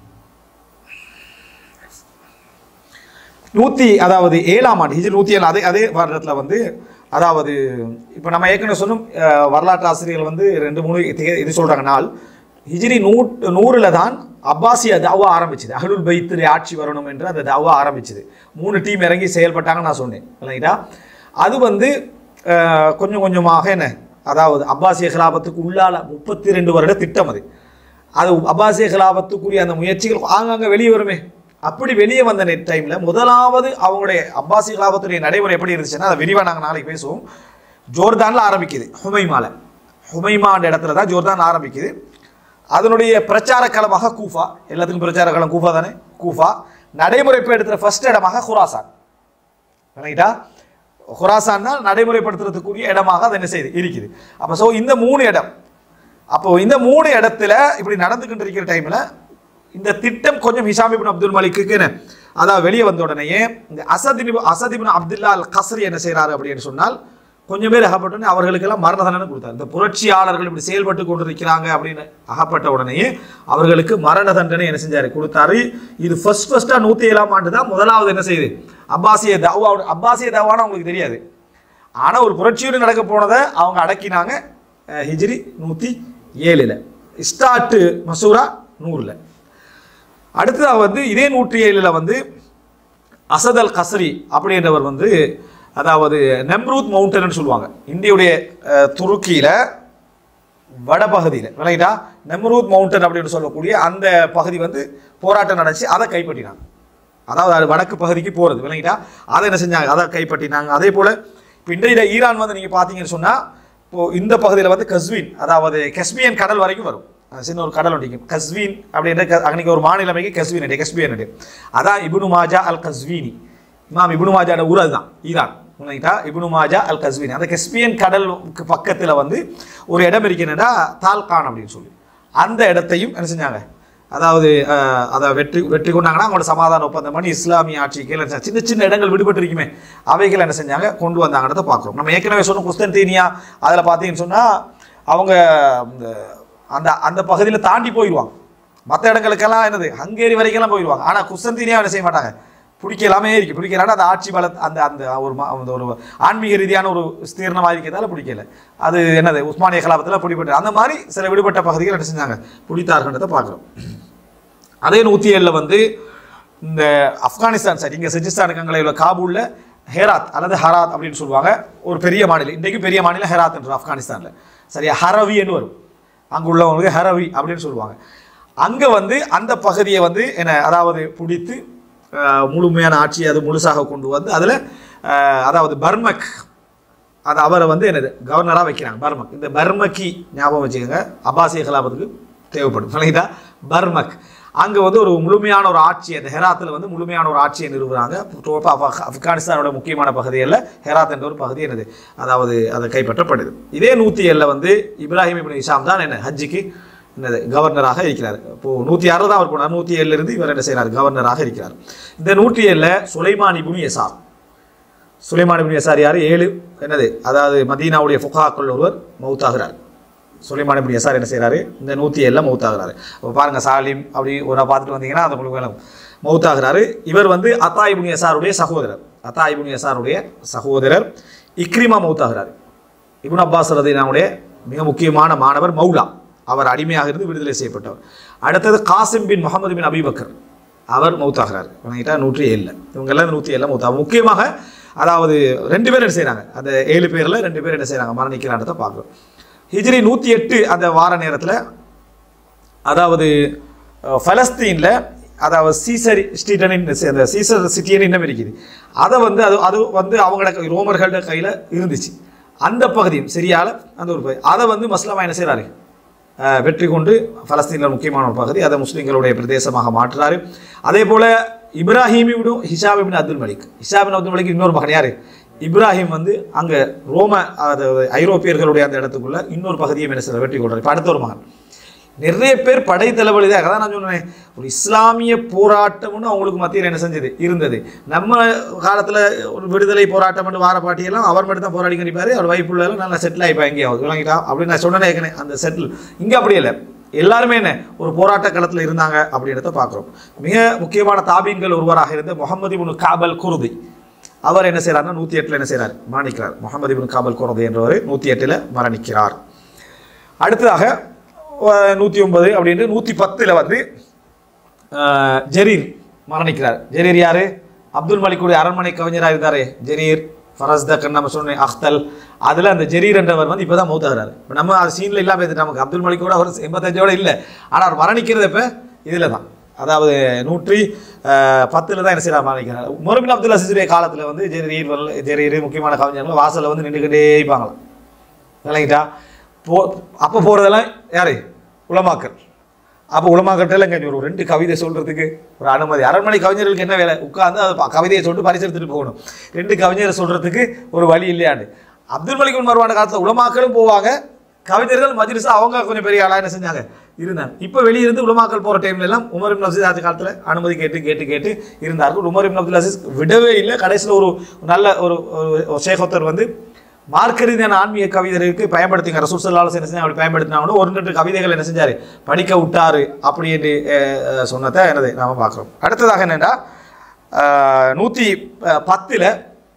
நூற்றி அதாவது ஏழாம் ஆண்டு ஹிஜ்ரி நூற்றி ஏழு அதே அதே வருடத்தில் வந்து அதாவது இப்போ நம்ம ஏற்கனவே சொன்னோம் அஹ், வரலாற்று ஆசிரியர்கள் வந்து ரெண்டு மூணு இது- இது சொல்கிறாங்க நாள் ஹிஜ்ரி நூ நூறில் தான் அப்பாசிய தாவா ஆரம்பிச்சது அஹ்லுல் பைத்துடைய ஆட்சி வரணும் என்று அந்த தாவா ஆரம்பிச்சது மூணு டீம் இறங்கி செயல்பட்டாங்கன்னு நான் சொன்னேன் இல்லைங்களா அது வந்து அஹ், கொஞ்சம் கொஞ்சமாக என்ன அதாவது அப்பாசிய கிலாபத்துக்கு உள்ளால முப்பத்தி ரெண்டு வருட திட்டம் அது அது அப்பாசிய கிலாபத்துக்குரிய அந்த முயற்சிகள் ஆங்காங்க வெளியே வருமே அப்படி வெளியே வந்த நெட் டைமில் முதலாவது அவங்களுடைய அப்பாசி கிலாபத்துடைய நடைமுறை எப்படி இருந்துச்சுன்னா அதை விரிவாக நாங்கள் நாளைக்கு பேசுவோம் ஜோர்தானில் ஆரம்பிக்குது ஹுமைமால ஹுமைமான்ற இடத்துல தான் ஜோர்தான் ஆரம்பிக்குது அதனுடைய பிரச்சார களமாக கூஃபா எல்லாத்துக்கும் பிரச்சார களம் கூஃபா தானே கூஃபா நடைமுறைப்படுத்துகிற ஃபர்ஸ்ட் இடமாக குராசான் விளங்கிட்டா ஹுராசான் தான் நடைமுறைப்படுத்துறதுக்குரிய இடமாக அது என்ன செய்யுது இருக்குது அப்போ ஸோ இந்த மூணு இடம் அப்போ இந்த மூணு இடத்துல இப்படி நடந்துக்கிட்டு இருக்கிற டைமில் இந்த திட்டம் கொஞ்சம் ஹிஷாம் இப்னு அப்துல் மலிக்கு என்ன அதான் வெளியே வந்த உடனேயே இந்த அசதின் அசதிபின் அப்துல்லா அல் கஸ்ரி என்ன செய்கிறாரு அப்படின்னு சொன்னால் கொஞ்சம் பேர் அகப்பட்டோன்னே அவர்களுக்கெல்லாம் மரண தண்டனை கொடுத்தார் இந்த புரட்சியாளர்கள் இப்படி செயல்பட்டு கொண்டிருக்கிறாங்க அப்படின்னு அகப்பட்ட உடனேயே அவர்களுக்கு மரண தண்டனை என்ன செஞ்சாரு கொடுத்தாரு இது ஃபர்ஸ்ட் ஃபர்ஸ்ட்டாக நூற்றி ஏழாம் ஆண்டு தான் முதலாவது என்ன செய்யுது அப்பாசிய தவா அப்பாசிய தவான்னு அவங்களுக்கு தெரியாது ஆனால் ஒரு புரட்சியோடு நடக்க போனதை அவங்க அடக்கினாங்க அஹ், ஹிஜ்ரி நூற்றி ஏழில் ஸ்டார்ட்டு மசூரா நூறில் அடுத்ததாக வந்து இதே நூற்றி ஏழில் வந்து அசத் அல் கஸ்ரி அப்படின்றவர் வந்து அதாவது நம்ரூத் மவுண்டன்னு சொல்லுவாங்க இந்தியுடைய அஹ், துருக்கியில வடபகுதியில் விளங்கிட்டா நம்ரூத் மவுண்டன் அப்படின்னு சொல்லக்கூடிய அந்த பகுதி வந்து போராட்டம் நடந்துச்சு அதை கைப்பற்றினாங்க அதாவது அது வடக்கு பகுதிக்கு போகிறது விளங்கிட்டா அதை என்ன செஞ்சாங்க அதை கைப்பற்றினாங்க அதே போல் இப்போ இன்றைய ஈரான் வந்து நீங்கள் பார்த்தீங்கன்னு சொன்னால் இப்போ இந்த பகுதியில் வந்து கஸ்வின் அதாவது கஸ்பியன் கடல் வரைக்கும் வரும் அது சின்ன ஒரு கடல் ஒன்றிக்கும் கஸ்வீன் அப்படின்ற க- அன்னைக்கு ஒரு மாநிலமைக்கு கஸ்வீன் கஸ்பியன் அதான் இப்னு மாஜா அல் கஸ்வீனி இமாம் இப்னு மாஜாட ஊர் அதுதான் ஈரான் உண்மைட்டா இப்னு மாஜா அல் கஸ்வீனி அந்த கஸ்பியன் கடலுக்கு பக்கத்தில் வந்து ஒரு இடம் இருக்கிறதுனா தால்கான் அப்படின்னு சொல்லி அந்த இடத்தையும் என்ன செஞ்சாங்க அதாவது அஹ், அதை வெற்றி வெற்றி கொண்டாங்கன்னா அவங்களோட சமாதான ஒப்பந்தம் பண்ணி இஸ்லாமிய ஆட்சி கீழே என்ன செஞ்சாங்க? சின்ன சின்ன இடங்கள் விடுபட்டு இருக்குமே அவைகள் என்ன செஞ்சாங்க கொண்டு வந்தாங்கன்றத பார்க்குறோம் நம்ம ஏற்கனவே சொன்ன குஸ்தன்தீனியா அதில் பார்த்தீங்கன்னு சொன்னால் அவங்க இந்த அந்த அந்த பகுதியில் தாண்டி போயிடுவாங்க மற்ற இடங்களுக்கெல்லாம் என்னது ஹங்கேரி வரைக்கெல்லாம் போயிடுவாங்க ஆனால் குஸ்தன்தீனியா என்ன செய்ய மாட்டாங்க பிடிக்கலாமே இருக்கு பிடிக்கலான்னா அந்த ஆட்சி பல அந்த அந்த ஒரு ம- அந்த ஒரு ஆன்மீக ரீதியான ஒரு ஸ்தீர்ணமாக இருக்கிறதால பிடிக்கல அது என்னது உஸ்மானிய கலாபத்தில் பிடிபட்டு அந்த மாதிரி சில விடுபட்ட பகுதிகள் என்ன செஞ்சாங்க பிடித்தார்கள்ன்றதை பார்க்குறோம் அதே நூற்றி ஏழில் வந்து இந்த ஆப்கானிஸ்தான் சைடு இங்கே செஜிஸ்தான் கங்களையில் காபூலில் ஹேராத் அல்லது ஹராத் அப்படின்னு சொல்லுவாங்க ஒரு பெரிய மாநிலம் இன்றைக்கு பெரிய மாநிலம் ஹெராத்ன்ற ஆப்கானிஸ்தானில் சரியா ஹரவின்னு வரும் அங்கே உள்ளவங்களுக்கு ஹரவி அப்படின்னு சொல்லுவாங்க அங்கே வந்து அந்த பகுதியை வந்து என்ன அதாவது பிடித்து அஹ், முழுமையான ஆட்சியை அது முழுசாக கொண்டு வந்து அதில் அதாவது பர்மக் அது அவரை வந்து என்னது கவர்னராக வைக்கிறாங்க பர்மக் இந்த பர்மக்கி ஞாபகம் வச்சுக்கோங்க அப்பாசிய கலாபத்துக்கு தேவைப்படும் சரிங்களா பர்மக் அங்கே வந்து ஒரு முழுமையான ஒரு ஆட்சி அந்த ஹெராத்தில் வந்து முழுமையான ஒரு ஆட்சியை நிறுவுறாங்க டோப்பா ஆஃப் ஆப்கானிஸ்தானோட முக்கியமான பகுதியில் ஹெராத் என்ற ஒரு பகுதி என்னது அதாவது அது கைப்பற்றப்படுது இதே நூற்றி ஏழில் வந்து இப்ராஹிம் இப்னு இஷாம் தான் என்ன ஹஜ்ஜிக்கு என்னது கவர்னராக இருக்கிறார் இப்போ நூற்றி ஆறு தான் அவர் போனார் நூற்றி ஏழுலேருந்து இவர் என்ன செய்கிறார் கவர்னராக இருக்கிறார் இந்த நூற்றி ஏழில் சுலைமான் இபுனு யசார் சுலைமான் இப்னு யசார் யார் ஏழு என்னது அதாவது மதீனாவுடைய ஃபுகாக்கள் ஒருவர் மௌத்தாகிறார் சுலைமான் இப்னு யசார் என்ன செய்கிறாரு இந்த நூற்றி ஏழில் மௌத்தாகிறாரு அப்போ பாருங்க சாலிம் அப்படி ஒரு பார்த்துட்டு வந்தீங்கன்னா அந்த உங்களுக்கு வேணும் மௌத்தாகிறாரு இவர் வந்து அத்தா இப்னு யசாருடைய சகோதரர் அத்தா இப்னு யசாருடைய சகோதரர் இக்ரிமா மௌத்தாகிறார் இப்னு அப்பாஸ் ரதீனாவுடைய மிக முக்கியமான மாணவர் மௌலா அவர் அடிமையாக இருந்து விடுதலை செய்யப்பட்டவர் அடுத்தது காசிம் பின் முகமது பின் அபிபக்கர் அவர் மௌத்தாகிறார் வணங்கிட்டா நூற்றி ஏழில் இவங்க எல்லாம் நூற்றி ஏழில் மௌத்தா முக்கியமாக அதாவது ரெண்டு பேர் என்ன செய்கிறாங்க அந்த ஏழு பேரில் ரெண்டு பேர் என்ன செய்கிறாங்க மரணிக்கிறான்றதை பார்க்குறோம் ஹிஜ்ரி நூற்றி எட்டு அந்த வார நேரத்தில் அதாவது அஹ், பலஸ்தீனில் அதாவது சீசர் ஸ்ட்ரீட்னு அந்த சீசர் சிட்டின்னு இன்னும் இருக்குது அதை வந்து அது அது வந்து அவங்களோட ரோமர்களோட கையில் இருந்துச்சு அந்த பகுதியும் சரியால அந்த ஒரு பகுதி அதை வந்து மஸ்லமா என்ன செய்கிறாரு அஹ், வெற்றி கொண்டு பலஸ்தீனில் முக்கியமான ஒரு பகுதி அதை முஸ்லீம்களுடைய பிரதேசமாக மாற்றுறாரு அதே போல் இப்ராஹிமிவிடும் Hisham ibn Abdul Malik Hisham ibn Abdul Malik இன்னொரு மகன் யார் இப்ராஹிம் வந்து அங்கே ரோம அதாவது ஐரோப்பியர்களுடைய அந்த இடத்துக்குள்ள இன்னொரு பகுதியை என்ன செய்றார்? வெற்றி கொள்றாரு இப்போ அடுத்த ஒரு மகன் நிறைய பேர் படை தளபதி தான் அதான் நான் சொன்னேன் ஒரு இஸ்லாமிய போராட்டம்னு அவங்களுக்கு மத்தியில் என்ன செஞ்சது இருந்தது நம்ம காலத்தில் ஒரு விடுதலை போராட்டம்னு வார பாட்டியெல்லாம் அவர் மட்டும் தான் போராடி கண்டிப்பாரு அவர் வைப்புள்ள நல்லா செட்டில் ஆகிப்பா எங்கேயாவது விளங்கிட்டா அப்படின்னு நான் சொன்னேன் ஏற்கனவே அந்த செட்டில் இங்கே அப்படி இல்லை எல்லாருமே என்ன ஒரு போராட்ட களத்தில் இருந்தாங்க அப்படின்றத பார்க்குறோம் மிக முக்கியமான தாபீன்கள் ஒருவராக இருந்த முகமது இப்னு காபல் குருதி அவர் என்ன செய்கிறாருன்னா நூற்றி எட்டில் என்ன செய்கிறார் மரணிக்கிறார் முகமது இப்னு காபல் குருதி என்றவர் நூற்றி எட்டில் மரணிக்கிறார் அடுத்ததாக நூற்றி ஒன்பது அப்படின்ட்டு நூற்றி பத்தில் வந்து அஹ், ஜரீர் மரணிக்கிறார் ஜரீர் யாரு அப்துல் மலிக்குடைய அரண்மனை கவிஞராக இருந்தார் ஜரீர் ஃபரஸ்தக்கன் நம்ம சொன்னேன் அख्தல் அதில் அந்த ஜரீர் என்றவர் வந்து இப்போ தான் மௌத்தாகிறார் இப்போ நம்ம அது சீனில் இல்லாமல் இருந்துட்டு நமக்கு அப்துல் மலிக் கூட அவர் எண்பத்தஞ்சோட இல்லை ஆனால் அவர் மரணிக்கிறது இப்போ இதில் தான் அதாவது நூற்றி பத்தில் தான் என்ன செய்யலாம் மரணிக்கிறார் முரபின் அப்துல் அசீசுடைய காலத்தில் வந்து ஜெரீர் வல் ஜெரீர் முக்கியமான கவிஞர்கள் வாசலில் வந்து நின்றுக்கிட்டே இருப்பாங்களாம் விளங்கிட்டா போ அப்போ போகிறதெல்லாம் யாரு உலமாக்கல் அப்போ உலமாக்கட்டில் இங்கே ஒரு ரெண்டு கவிதை சொல்கிறதுக்கு ஒரு அனுமதி அரண்மனை கவிஞர்களுக்கு என்ன வேலை உட்கார்ந்து அதை ப- கவிதையை சொல்லிட்டு பரிசு எடுத்துட்டு போகணும் ரெண்டு கவிஞரை சொல்கிறதுக்கு ஒரு வழி இல்லையாண்டு அப்துல் மலிக் உன் மருவான காலத்தில் உலமாக்களும் போவாங்க கவிஞர்கள் மஜ்லிஸ் அவங்க கொஞ்சம் பெரிய ஆளாக என்ன செஞ்சாங்க இருந்தாங்க இப்போ வெளியிருந்து உலமாக்கல் போகிற டைம்ல எல்லாம் உமர் இப்னு அப்துல் அசீஸ் காலத்தில் அனுமதி கேட்டு கேட்டு கேட்டு இருந்தார்கள் உமர் இப்னு அப்துல் அசீஸ் விடவே இல்லை கடைசியில் ஒரு நல்ல ஒரு ஒரு ஷேகோத்தர் வந்து மார்க்க ரீதியான ஆன்மீக கவிதைகளுக்கு பயன்படுத்திங்க ரசூல் சல்லாஹ் என்ன செஞ்சா அப்படி பயன்படுத்தினாங்களோ ஒரு ரெண்டு கவிதைகள் என்ன செஞ்சாரு படிக்க விட்டாரு அப்படி என்று அஹ், அஹ், சொன்னதை என்னது நாம பார்க்குறோம் அடுத்ததாக என்னன்னா அஹ், நூற்றி அஹ், பத்தில்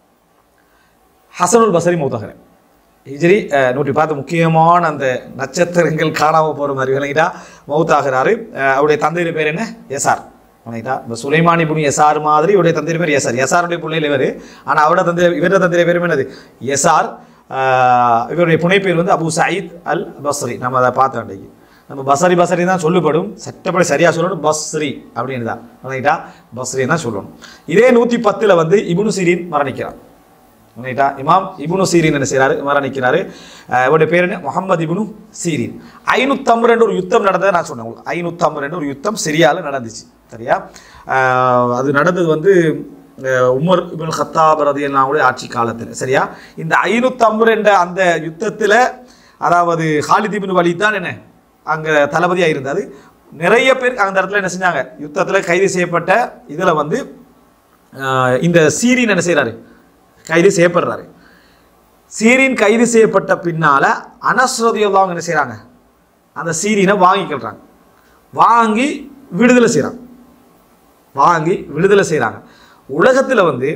ஹசனுல் பசரி மௌத்தகரன் ஹிஜ்ரி அஹ், நூற்றி பார்த்து முக்கியமான அந்த நட்சத்திரங்கள் காணாமல் போகிற மாதிரி விளங்கிட்டா மௌத்தாகிறாரு அஹ், அவருடைய தந்தையுடைய பேர் என்ன எஸ்ஆர் விளங்கிட்டா இப்போ சுலைமானி புனி எஸ்ஆர் மாதிரி இவருடைய தந்தைய பேர் எஸ்ஆர் எஸ்ஆருடைய பிள்ளையில் இவர் ஆனால் அவரோட தந்தை இவரோட தந்தைய பேர் என்னது எஸ்ஆர் அஹ், இவருடைய புனை பேர் வந்து அபு சயீத் அல் பஸ்ரி நம்ம அதை பார்த்தோம் அன்றைக்கு நம்ம பசரி பசரி தான் சொல்லப்படும் சட்டப்படி சரியாக சொல்லணும் பஸ்ரி அப்படின்னு தான் விளங்கிட்டா பஸ்ரி தான் சொல்லணும் இதே நூற்றி பத்தில் வந்து இப்னு சிரீன் மரணிக்கிறார் ரைட்டா இமாம் இப்னு சீரின் என்ன செய்றாரு மரணிக்கிறாரு அஹ் இவருடைய பேர் என்ன முகமது இப்னு சீரின் ஐநூத்தம்பது ரெண்டு ஒரு யுத்தம் நடந்ததை நான் சொன்னேன் உங்களுக்கு ஐநூத்தம்பது ரெண்டு ஒரு யுத்தம் சிரியால நடந்துச்சு சரியா அஹ் அது நடந்தது வந்து அஹ் உமர் இப்னு ஹத்தாப் ரதியல்லாவுடைய ஆட்சி காலத்தில் சரியா இந்த ஐநூத்தம்பது என்ற அந்த யுத்தத்துல அதாவது ஹாலித் இப்னு வலீத் தான் என்ன அங்க தளபதியாக இருந்தாரு நிறைய பேர் அந்த இடத்துல என்ன செஞ்சாங்க யுத்தத்துல கைது செய்யப்பட்ட இதுல வந்து அஹ் இந்த சீரின் என்ன செய்றாரு கைது செய்யப்படுறாரு சீரின் கைது செய்யப்பட்ட பின்னால அனஸ்ரதியெல்லாம் என்ன செய்றாங்க அந்த சீரினை வாங்கிக்கிறாங்க வாங்கி விடுதலை செய்றாங்க வாங்கி விடுதலை செய்றாங்க உலகத்துல வந்து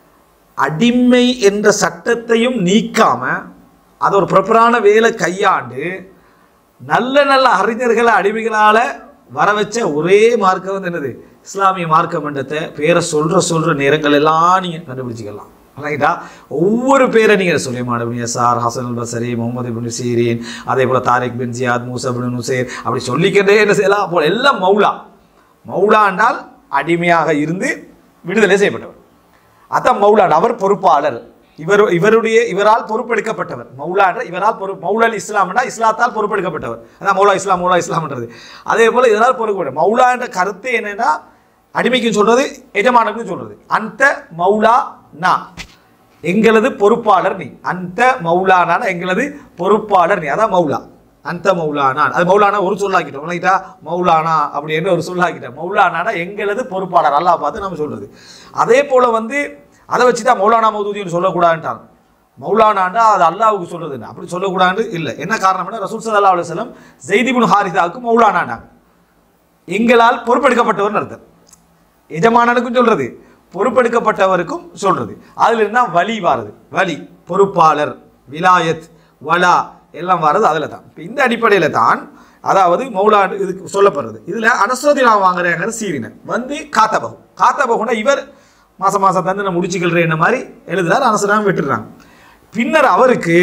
அடிமை என்ற சட்டத்தையும் நீக்காம அது ஒரு ப்ராப்பரான வேலை கையாண்டு நல்ல நல்ல அறிஞர்களை அடிமைகளால வர வச்ச ஒரே மார்க்கம் வந்து என்னது இஸ்லாமிய மார்க்க மன்றத்தை பேரை சொல்ற சொல்ற நேரங்கள் எல்லாம் நீங்க கண்டுபிடிச்சிக்கலாம் ரைட்டா ஒவ்வொரு பேரை நீங்க சுலைமான் பின் யசார் ஹசன் அல் பசரி முகமது பின் சீரின் அதே போல தாரிக் பின் ஜியாத் மூசா பின் நுசேர் அப்படி சொல்லிக்கிட்டே என்ன செய்யலாம் அப்போ எல்லாம் மௌலா மௌலா என்றால் அடிமையாக இருந்து விடுதலை செய்யப்பட்டவர் அதான் மௌலான் அவர் பொறுப்பாளர் இவர் இவருடைய இவரால் பொறுப்பெடுக்கப்பட்டவர் மௌலா என்ற இவரால் பொறு மௌலல் இஸ்லாம்னா இஸ்லாத்தால் பொறுப்பெடுக்கப்பட்டவர் அதான் மௌலா இஸ்லாம் மௌலா இஸ்லாம்ன்றது அதே போல இதனால் பொறுப்பு மௌலா என்ற கருத்து என்னன்னா அடிமைக்கு சொல்றது எஜமானுக்கு சொல்றது அந்த மௌலா நா எங்களது பொறுப்பாளர் நீ அந்த மௌலானா எங்களது பொறுப்பாளர் நீ அதான் மௌலா அந்த மௌலானா அது மௌலானா ஒரு சொல்லாக்கிட்டோம் இல்லைட்டா மௌலானா அப்படின்னு ஒரு சொல்லாக்கிட்டோம் மௌலானா எங்களது பொறுப்பாளர் அல்லாஹ் பார்த்து நம்ம சொல்றது அதே போல வந்து அதை வச்சு தான் மௌலானா மௌதூதின்னு சொல்லக்கூடாதுன்ட்டாங்க மௌலானாண்டா அது அல்லாவுக்கு சொல்றது என்ன அப்படி சொல்லக்கூடாது இல்லை என்ன காரணம்னா ரசூல் சல்லா அலுவலம் ஜெய்திபுன் ஹாரிதாவுக்கு மௌலானாண்டாங்க எங்களால் பொறுப்பெடுக்கப்பட்டவர்னு அர்த்தம் எஜமானனுக்கும் சொல்றது பொறுப்பெடுக்கப்பட்டவருக்கும் சொல்றது அதுல இருந்தா வலி வாருது வலி பொறுப்பாளர் விலாயத் வலா எல்லாம் வர்றது அதுல தான் இப்ப இந்த அடிப்படையில தான் அதாவது மௌலா இதுக்கு சொல்லப்படுறது இதுல அனஸ்ரதி நான் வாங்குறேங்கிற சீரின வந்து காத்தபகு காத்தபகுனா இவர் மாசம் மாசம் தந்து நான் முடிச்சுக்கிறேன் என்ன மாதிரி எழுதுறாரு அனசராம விட்டுடுறாங்க பின்னர் அவருக்கு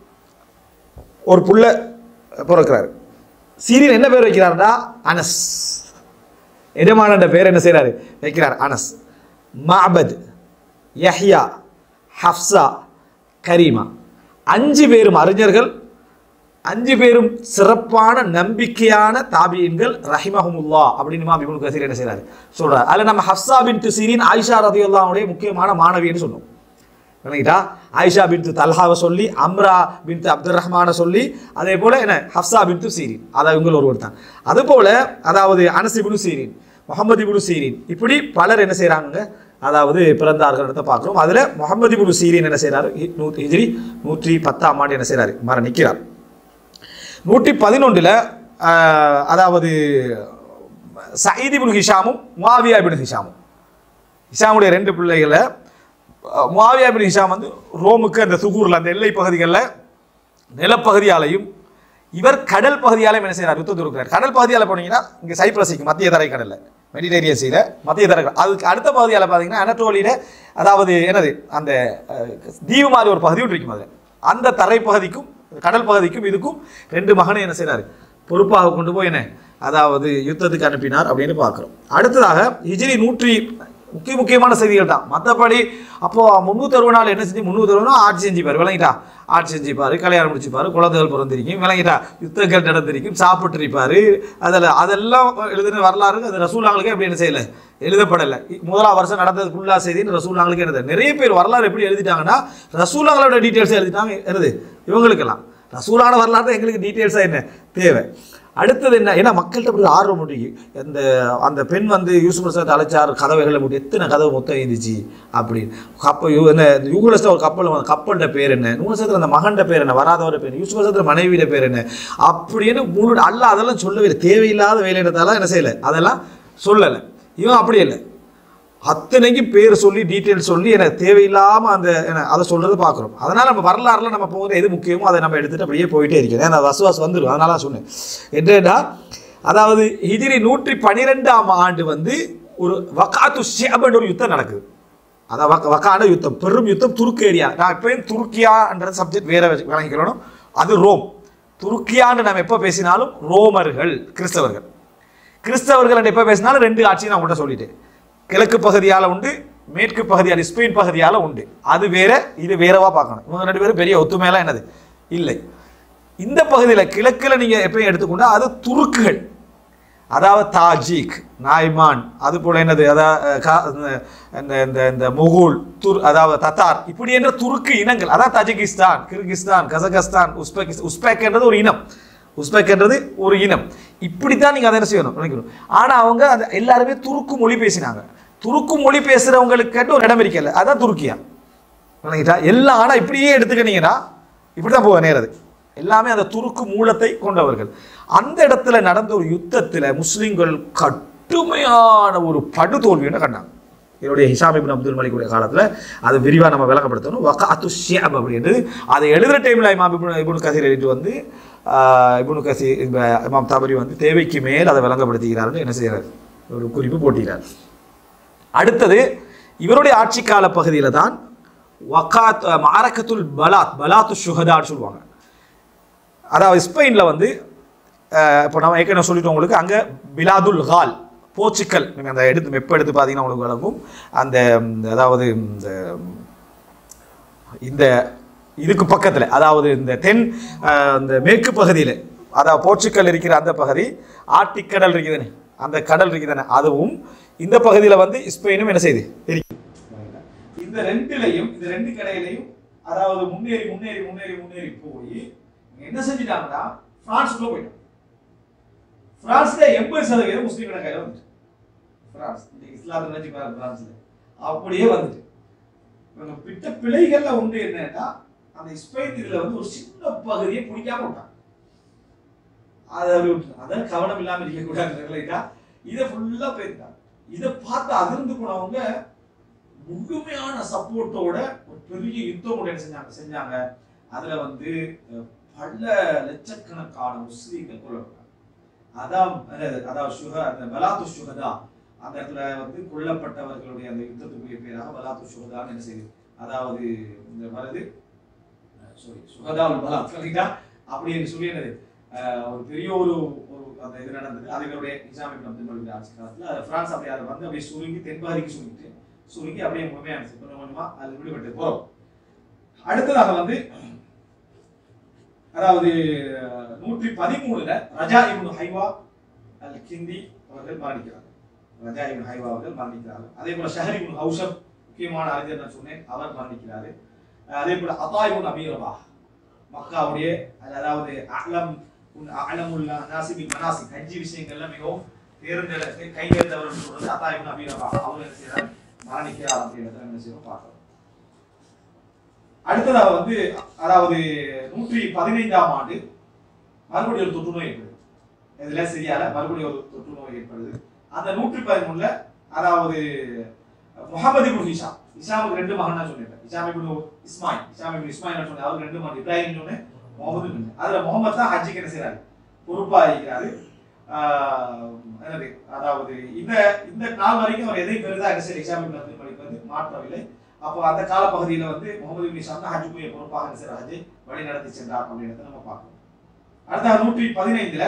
ஒரு புள்ள பிறக்கிறாரு சீரியன் என்ன பேர் வைக்கிறாருன்னா அனஸ் எஜமானன்ற பேர் என்ன செய்றாரு வைக்கிறார் அனஸ் மாபத் யஹ்யா ஹப்சா கரீமா அஞ்சு பேரும் அறிஞர்கள் அஞ்சு பேரும் சிறப்பான நம்பிக்கையான தாபியன்கள் ரஹிமஹமுல்லா அப்படின்னு இமாம் இப்னு கசீர் என்ன செய்றாரு சொல்றாரு அதுல நம்ம ஹப்சா பின் சீரின் ஆயிஷா ரதியுல்லாவுடைய முக்கியமான மாணவின்னு சொன்னோம் விளங்கிட்டா ஆயிஷா பின்து தல்ஹாவை சொல்லி அம்ரா பின்து அப்துல் ரஹ்மானை சொல்லி அதே போல என்ன ஹப்சா பின்து சீரின் அதை இவங்க ஒருவர் தான் அதுபோல அதாவது அனஸ் இப்னு சீரின் முகமது இப்னு சீரின் இப்படி பலர் என்ன செய்றாங்க அதாவது பிறந்தார்கள் பார்க்குறோம் அதுல முகமது இப்னு சீரின் என்ன செய்றாரு ஹி- நூ- ஹிஜ்ரி நூற்றி பத்தாம் ஆண்டு என்ன செய்றாரு மர நிற்கிறார் நூற்றி பதினொன்றில் அதாவது சயீத் இப்னு ஹிஷாமும் முஆவியா இப்னு ஹிஷாமும் ஹிஷாமுடைய ரெண்டு பிள்ளைகளை அஹ், முஆவியா இப்னு ஹிஷாம் வந்து ரோமுக்கு அந்த சுகூரில் அந்த எல்லை பகுதிகளில் நிலப்பகுதியாலையும் இவர் கடல் பகுதியாலையும் என்ன செய்யறார் யுத்தம் இருக்கிறார் கடல் பகுதியால் போனீங்கன்னா இங்கே சைப்ரஸுக்கு மத்திய தரை கடலில் மெடிடேரியன் சீல மத்திய தரை கடல் அதுக்கு அடுத்த பகுதியால் பார்த்தீங்கன்னா அனட்டோலியில் அதாவது என்னது அந்த அஹ், தீவு மாதிரி ஒரு பகுதி ஒன்று இருக்கும் அதில் அந்த தரை பகுதிக்கும் கடல் பகுதிக்கும் இதுக்கும் ரெண்டு மகனை என்ன செய்றாரு பொறுப்பாக கொண்டு போய் என்ன அதாவது யுத்தத்துக்கு அனுப்பினார் அப்படின்னு பார்க்குறோம் அடுத்ததாக ஹிஜ்ரி நூற்றி முக்கிய முக்கியமான செய்திகள் தான் மற்றபடி அப்போ முந்நூற்றி அறுபது நாள் என்ன செஞ்சு முந்நூற்றி அறுபது நாள் ஆட்சி செஞ்சுப்பார் விளங்கிட்டா ஆட்சி செஞ்சுப்பார் கல்யாணம் முடிச்சுப்பார் குழந்தைகள் பிறந்திருக்கும் விளங்கிட்டா யுத்தங்கள் நடந்திருக்கும் சாப்பிட்டிருப்பார் அதில் அதெல்லாம் எழுதின வரலாறு அது ரசூலாங்களுக்கு அப்படி என்ன செய்யலை எழுதப்படலை முதலாம் வருஷம் நடந்தது ஃபுல்லாக செய்தின்னு ரசூலாங்களுக்கு என்னது நிறைய பேர் வரலாறு எப்படி எழுதிட்டாங்கன்னா ரசூலாங்களோட டீட்டெயில்ஸ் எழுதிட்டாங்க என்னது இவங்களுக்கெல்லாம் ரசூலான வரலாறு தான் எங்களுக்கு டீட்டெயில்ஸாக என்ன தேவை அடுத்தது என்ன ஏன்னா மக்கள்கிட்ட அப்படி ஒரு ஆர்வம் முடியும் இந்த அந்த பெண் வந்து யூசுப் பிரசாத் அழைச்சார் கதவைகளை முடி எத்தனை கதவு மொத்தம் இருந்துச்சு அப்படின்னு கப்பல் யூ- என்ன யூகுலஸ்ல ஒரு கப்பல் வந்து கப்பல்ட பேர் என்ன நூலசத்தில் அந்த மகன்ட பேர் என்ன வராதவர பேர் யூசுப் பிரசாத் மனைவியோட பேர் என்ன அப்படின்னு முழு அல்ல அதெல்லாம் சொல்லவே இல்லை தேவையில்லாத வேலையிடத்தால என்ன செய்யலை அதெல்லாம் சொல்லலை இவன் அப்படி இல்லை அத்தனைக்கும் பேர் சொல்லி டீட்டெயில் சொல்லி எனக்கு தேவையில்லாமல் அந்த என்ன அதை சொல்றது பார்க்குறோம் அதனால் நம்ம வரலாறுல நம்ம போகிறது எது முக்கியமோ அதை நம்ம எடுத்துட்டு அப்படியே போயிட்டே இருக்கிறேன் ஏன்னா வசுவாஸ் வந்துடும் அதனால தான் சொன்னேன் என்னடா அதாவது ஹிஜ்ரி நூற்றி பன்னிரெண்டாம் ஆண்டு வந்து ஒரு வகாத்து ஷேபன் ஒரு யுத்தம் நடக்குது அதான் வக்க வக்கான யுத்தம் பெரும் யுத்தம் துருக்கி ஏரியா நான் எப்பயும் துருக்கியான்ற சப்ஜெக்ட் வேற வச்சு விளங்கிக்கிறோம் அது ரோம் துருக்கியான்னு நம்ம எப்போ பேசினாலும் ரோமர்கள் கிறிஸ்தவர்கள் கிறிஸ்தவர்கள் எப்போ பேசினாலும் ரெண்டு ஆட்சி நான் உங்கள்கிட்ட சொல்லிட்டேன் கிழக்கு பகுதியால் உண்டு மேற்கு பகுதியான ஸ்பெயின் பகுதியால உண்டு அது வேற இது வேறவா பார்க்கணும் இவங்க ரெண்டு பேரும் பெரிய ஒத்துமையெல்லாம் என்னது இல்லை இந்த பகுதியில் கிழக்கில் நீங்க எப்பயும் எடுத்துக்கொண்டா அது துருக்குகள் அதாவது தாஜிக் நாய்மான் அது போல என்னது அதாவது கா- இந்த- இந்த இந்த இந்த முகுல் துர் அதாவது தத்தார் இப்படி என்ற துருக்கு இனங்கள் அதான் Tajikistan Kyrgyzstan Kazakhstan Uzbekistan Uzbek என்றது ஒரு இனம் உஸ்பெக் என்றது ஒரு இனம் இப்படித்தான் நீங்க அதை என்ன செய்யணும் நினைக்கணும் ஆனா அவங்க அந்த எல்லாருமே துருக்கு மொழி பேசினாங்க துருக்கு மொழி பேசுறவங்களுக்கு ஒரு இடம் இருக்கல அதான் துருக்கியா விளங்கிட்டா எல்லாம் ஆனா இப்படியே எடுத்துக்கினீங்கன்னா இப்படி தான் போக நேரது எல்லாமே அந்த துருக்கு மூலத்தை கொண்டவர்கள் அந்த இடத்துல நடந்த ஒரு யுத்தத்துல முஸ்லிம்கள் கடுமையான ஒரு படுதோல்வியை கண்டாங்க என்னுடைய ஹிஷாம் இப்னு அப்துல் மலிக்குடைய காலத்துல அது விரிவா நம்ம விளக்கப்படுத்தணும் வகாத்து ஷியாப் அப்படின்றது அதை எழுதுற டைம்ல இமாம் இப்னு இப்னு கசீர் எழுதிட்டு வந்து ஆஹ், இப்னு கசீர் இந்த இமாம் தபரி வந்து தேவைக்கு மேல் அதை விளங்கப்படுத்துகிறார்கள் என்ன செய்கிறார் ஒரு குறிப்பு போட்டுகிறார் அடுத்தது இவருடைய ஆட்சி கால பகுதியில் தான் வகாத் மாரக்கத்துல் பலாத் பலாத்து ஷுஹதான்னு சொல்லுவாங்க அதாவது ஸ்பெயினில் வந்து அஹ், இப்போ நம்ம ஏற்கனவே சொல்லிட்டோம் உங்களுக்கு அங்கே பிலாதுல் ஹால் போர்ச்சுக்கல் நீங்கள் அந்த எடுத்து மெப்ப எடுத்து பார்த்தீங்கன்னா உங்களுக்கு விளங்கும் அந்த ம், அதாவது இந்த இந்த இதுக்கு பக்கத்தில் அதாவது இந்த தென் அஹ், இந்த மேற்கு பகுதியில் அதாவது போர்ச்சுக்கல் இருக்கிற அந்த பகுதி ஆர்டிக் கடல் இருக்குதுன்னு அந்த கடல் இருக்குதானே அதுவும் இந்த பகுதியில் வந்து ஸ்பெயினும் என்ன செய்யுது இருக்கு இந்த ரெண்டுலையும் இந்த ரெண்டு கடையிலையும் அதாவது முன்னேறி முன்னேறி முன்னேறி முன்னேறி போய் என்ன செஞ்சிட்டாங்கன்னா பிரான்ஸ்க்குள்ள போயிட்டாங்க பிரான்ஸ்ல எண்பது சதவீதம் முஸ்லீம்கள கையில வந்துட்டு பிரான்ஸ் இந்த இஸ்லாத்தை நினைச்சு பாருங்க பிரான்ஸ்ல அப்படியே வந்துட்டு இவங்க பிட்ட பிழைகள்ல உண்டு என்னன்னா அந்த ஸ்பெயின் இதுல வந்து ஒரு சின்ன பகுதியை பிடிக்காம விட்டாங்க அதை விட்டு அதான் கவனம் இல்லாம இருக்கக்கூடாது இதை ஃபுல்லா போயிருந்தாங்க இதை பார்த்து அதிர்ந்து போனவங்க முழுமையான சப்போர்ட்டோட ஒரு பெரிய யுத்தம் கூட என்ன செஞ்சாங்க செஞ்சாங்க அதுல வந்து அஹ், பல லட்சக்கணக்கான முஸ்லீம்கள் கொல்லப்பட்டாங்க அதான் அதாவது அதாவது சுக அந்த பலாத்து சுகதா அந்த இடத்துல வந்து கொல்லப்பட்டவர்களுடைய அந்த யுத்தத்துக்குரிய பேராக பலாத்து சுகதான்னு என்ன செய்யுது அதாவது இந்த வருது சாரி சுகதா பலாத் கரெக்டா அப்படி என்று சொல்லி என்னது அஹ், ஒரு பெரிய ஒரு ஒரு அந்த இது நடந்தது அது இவருடைய இஸ்லாமிக் அப்துல் மலிக் ஆட்சி காலத்துல அது பிரான்ஸ் அப்படி அதை வந்து அப்படியே சுருங்கி தென்பாதிக்கு சுருங்கிட்டு சுருங்கி அப்படியே முழுமையாக கொஞ்சம் கொஞ்சமா அது விடுபட்டு போறோம் அடுத்ததாக வந்து அதாவது அஹ், நூற்றி பதிமூணுல ரஜா இப்னு ஹைவா அல் கிந்தி அவர்கள் மரணிக்கிறார் ரஜா இப்னு ஹைவா அவர்கள் மரணிக்கிறார் அதே போல ஷஹர் இப்னு ஹவுஷப் முக்கியமான அறிஞர் நான் சொன்னேன் அவர் மரணிக்கிறாரு அஹ், அதே போல அதா இப்னு அபீ ரபாஹ் மக்காவுடைய அதாவது அலம் உன் அலமுல்லா நாசிபின் மனாசிக் ஹஜ்ஜி விஷயங்கள்ல மிகவும் தேர்ந்தெடுத்து கைதேர்ந்தவர் சொல்றது அதா இப்னு அபீ ரபாஹ் அவர் என்ன செய்யறார் மரணிக்கிறார் அப்படின்றத என்ன செய்யணும் பார்க்கணும் அடுத்ததாக வந்து அதாவது நூற்றி பதினைந்தாம் ஆண்டு மறுபடியும் ஒரு தொற்று நோய் ஏற்படுது இதுல சிரியால மறுபடியும் ஒரு தொற்று நோய் ஏற்படுது அந்த நூற்றி பதிமூணுல அதாவது முகமது இப்னு ஹிஷாம் இஷாமுக்கு ரெண்டு மகன் தான் சொன்னேன் இஷாம் இப்னு இஸ்மாயில் இஷாம் இப்னு இஸ்மாயில் சொன்னேன் அவருக்கு ரெண்டு மகன் இப்ராஹிம் சொன்னேன் முகமது இப்னு அதுல முகமது தான் ஹஜ்ஜுக்கு என்ன செய்றாரு பொறுப்பா இருக்கிறாரு ஆஹ் என்னது அதாவது இந்த இந்த நாள் வரைக்கும் அவர் எதையும் பெரிதா என்ன செய்யல இஷாம் இப்னு அப்துல் மலிக் வந்து மாற்றவில்லை அப்போ அந்த காலப்பகுதியில வந்து முகமது இப்னு இஷாம் தான் ஹஜ்ஜுக்குரிய பொறுப்பாக என்ன செய்றார் ஹஜ்ஜை வழி நடத்தி சென்றார் அப்படின்றத நம்ம பார்க்கணும் அடுத்த நூற்றி பதினைந்துல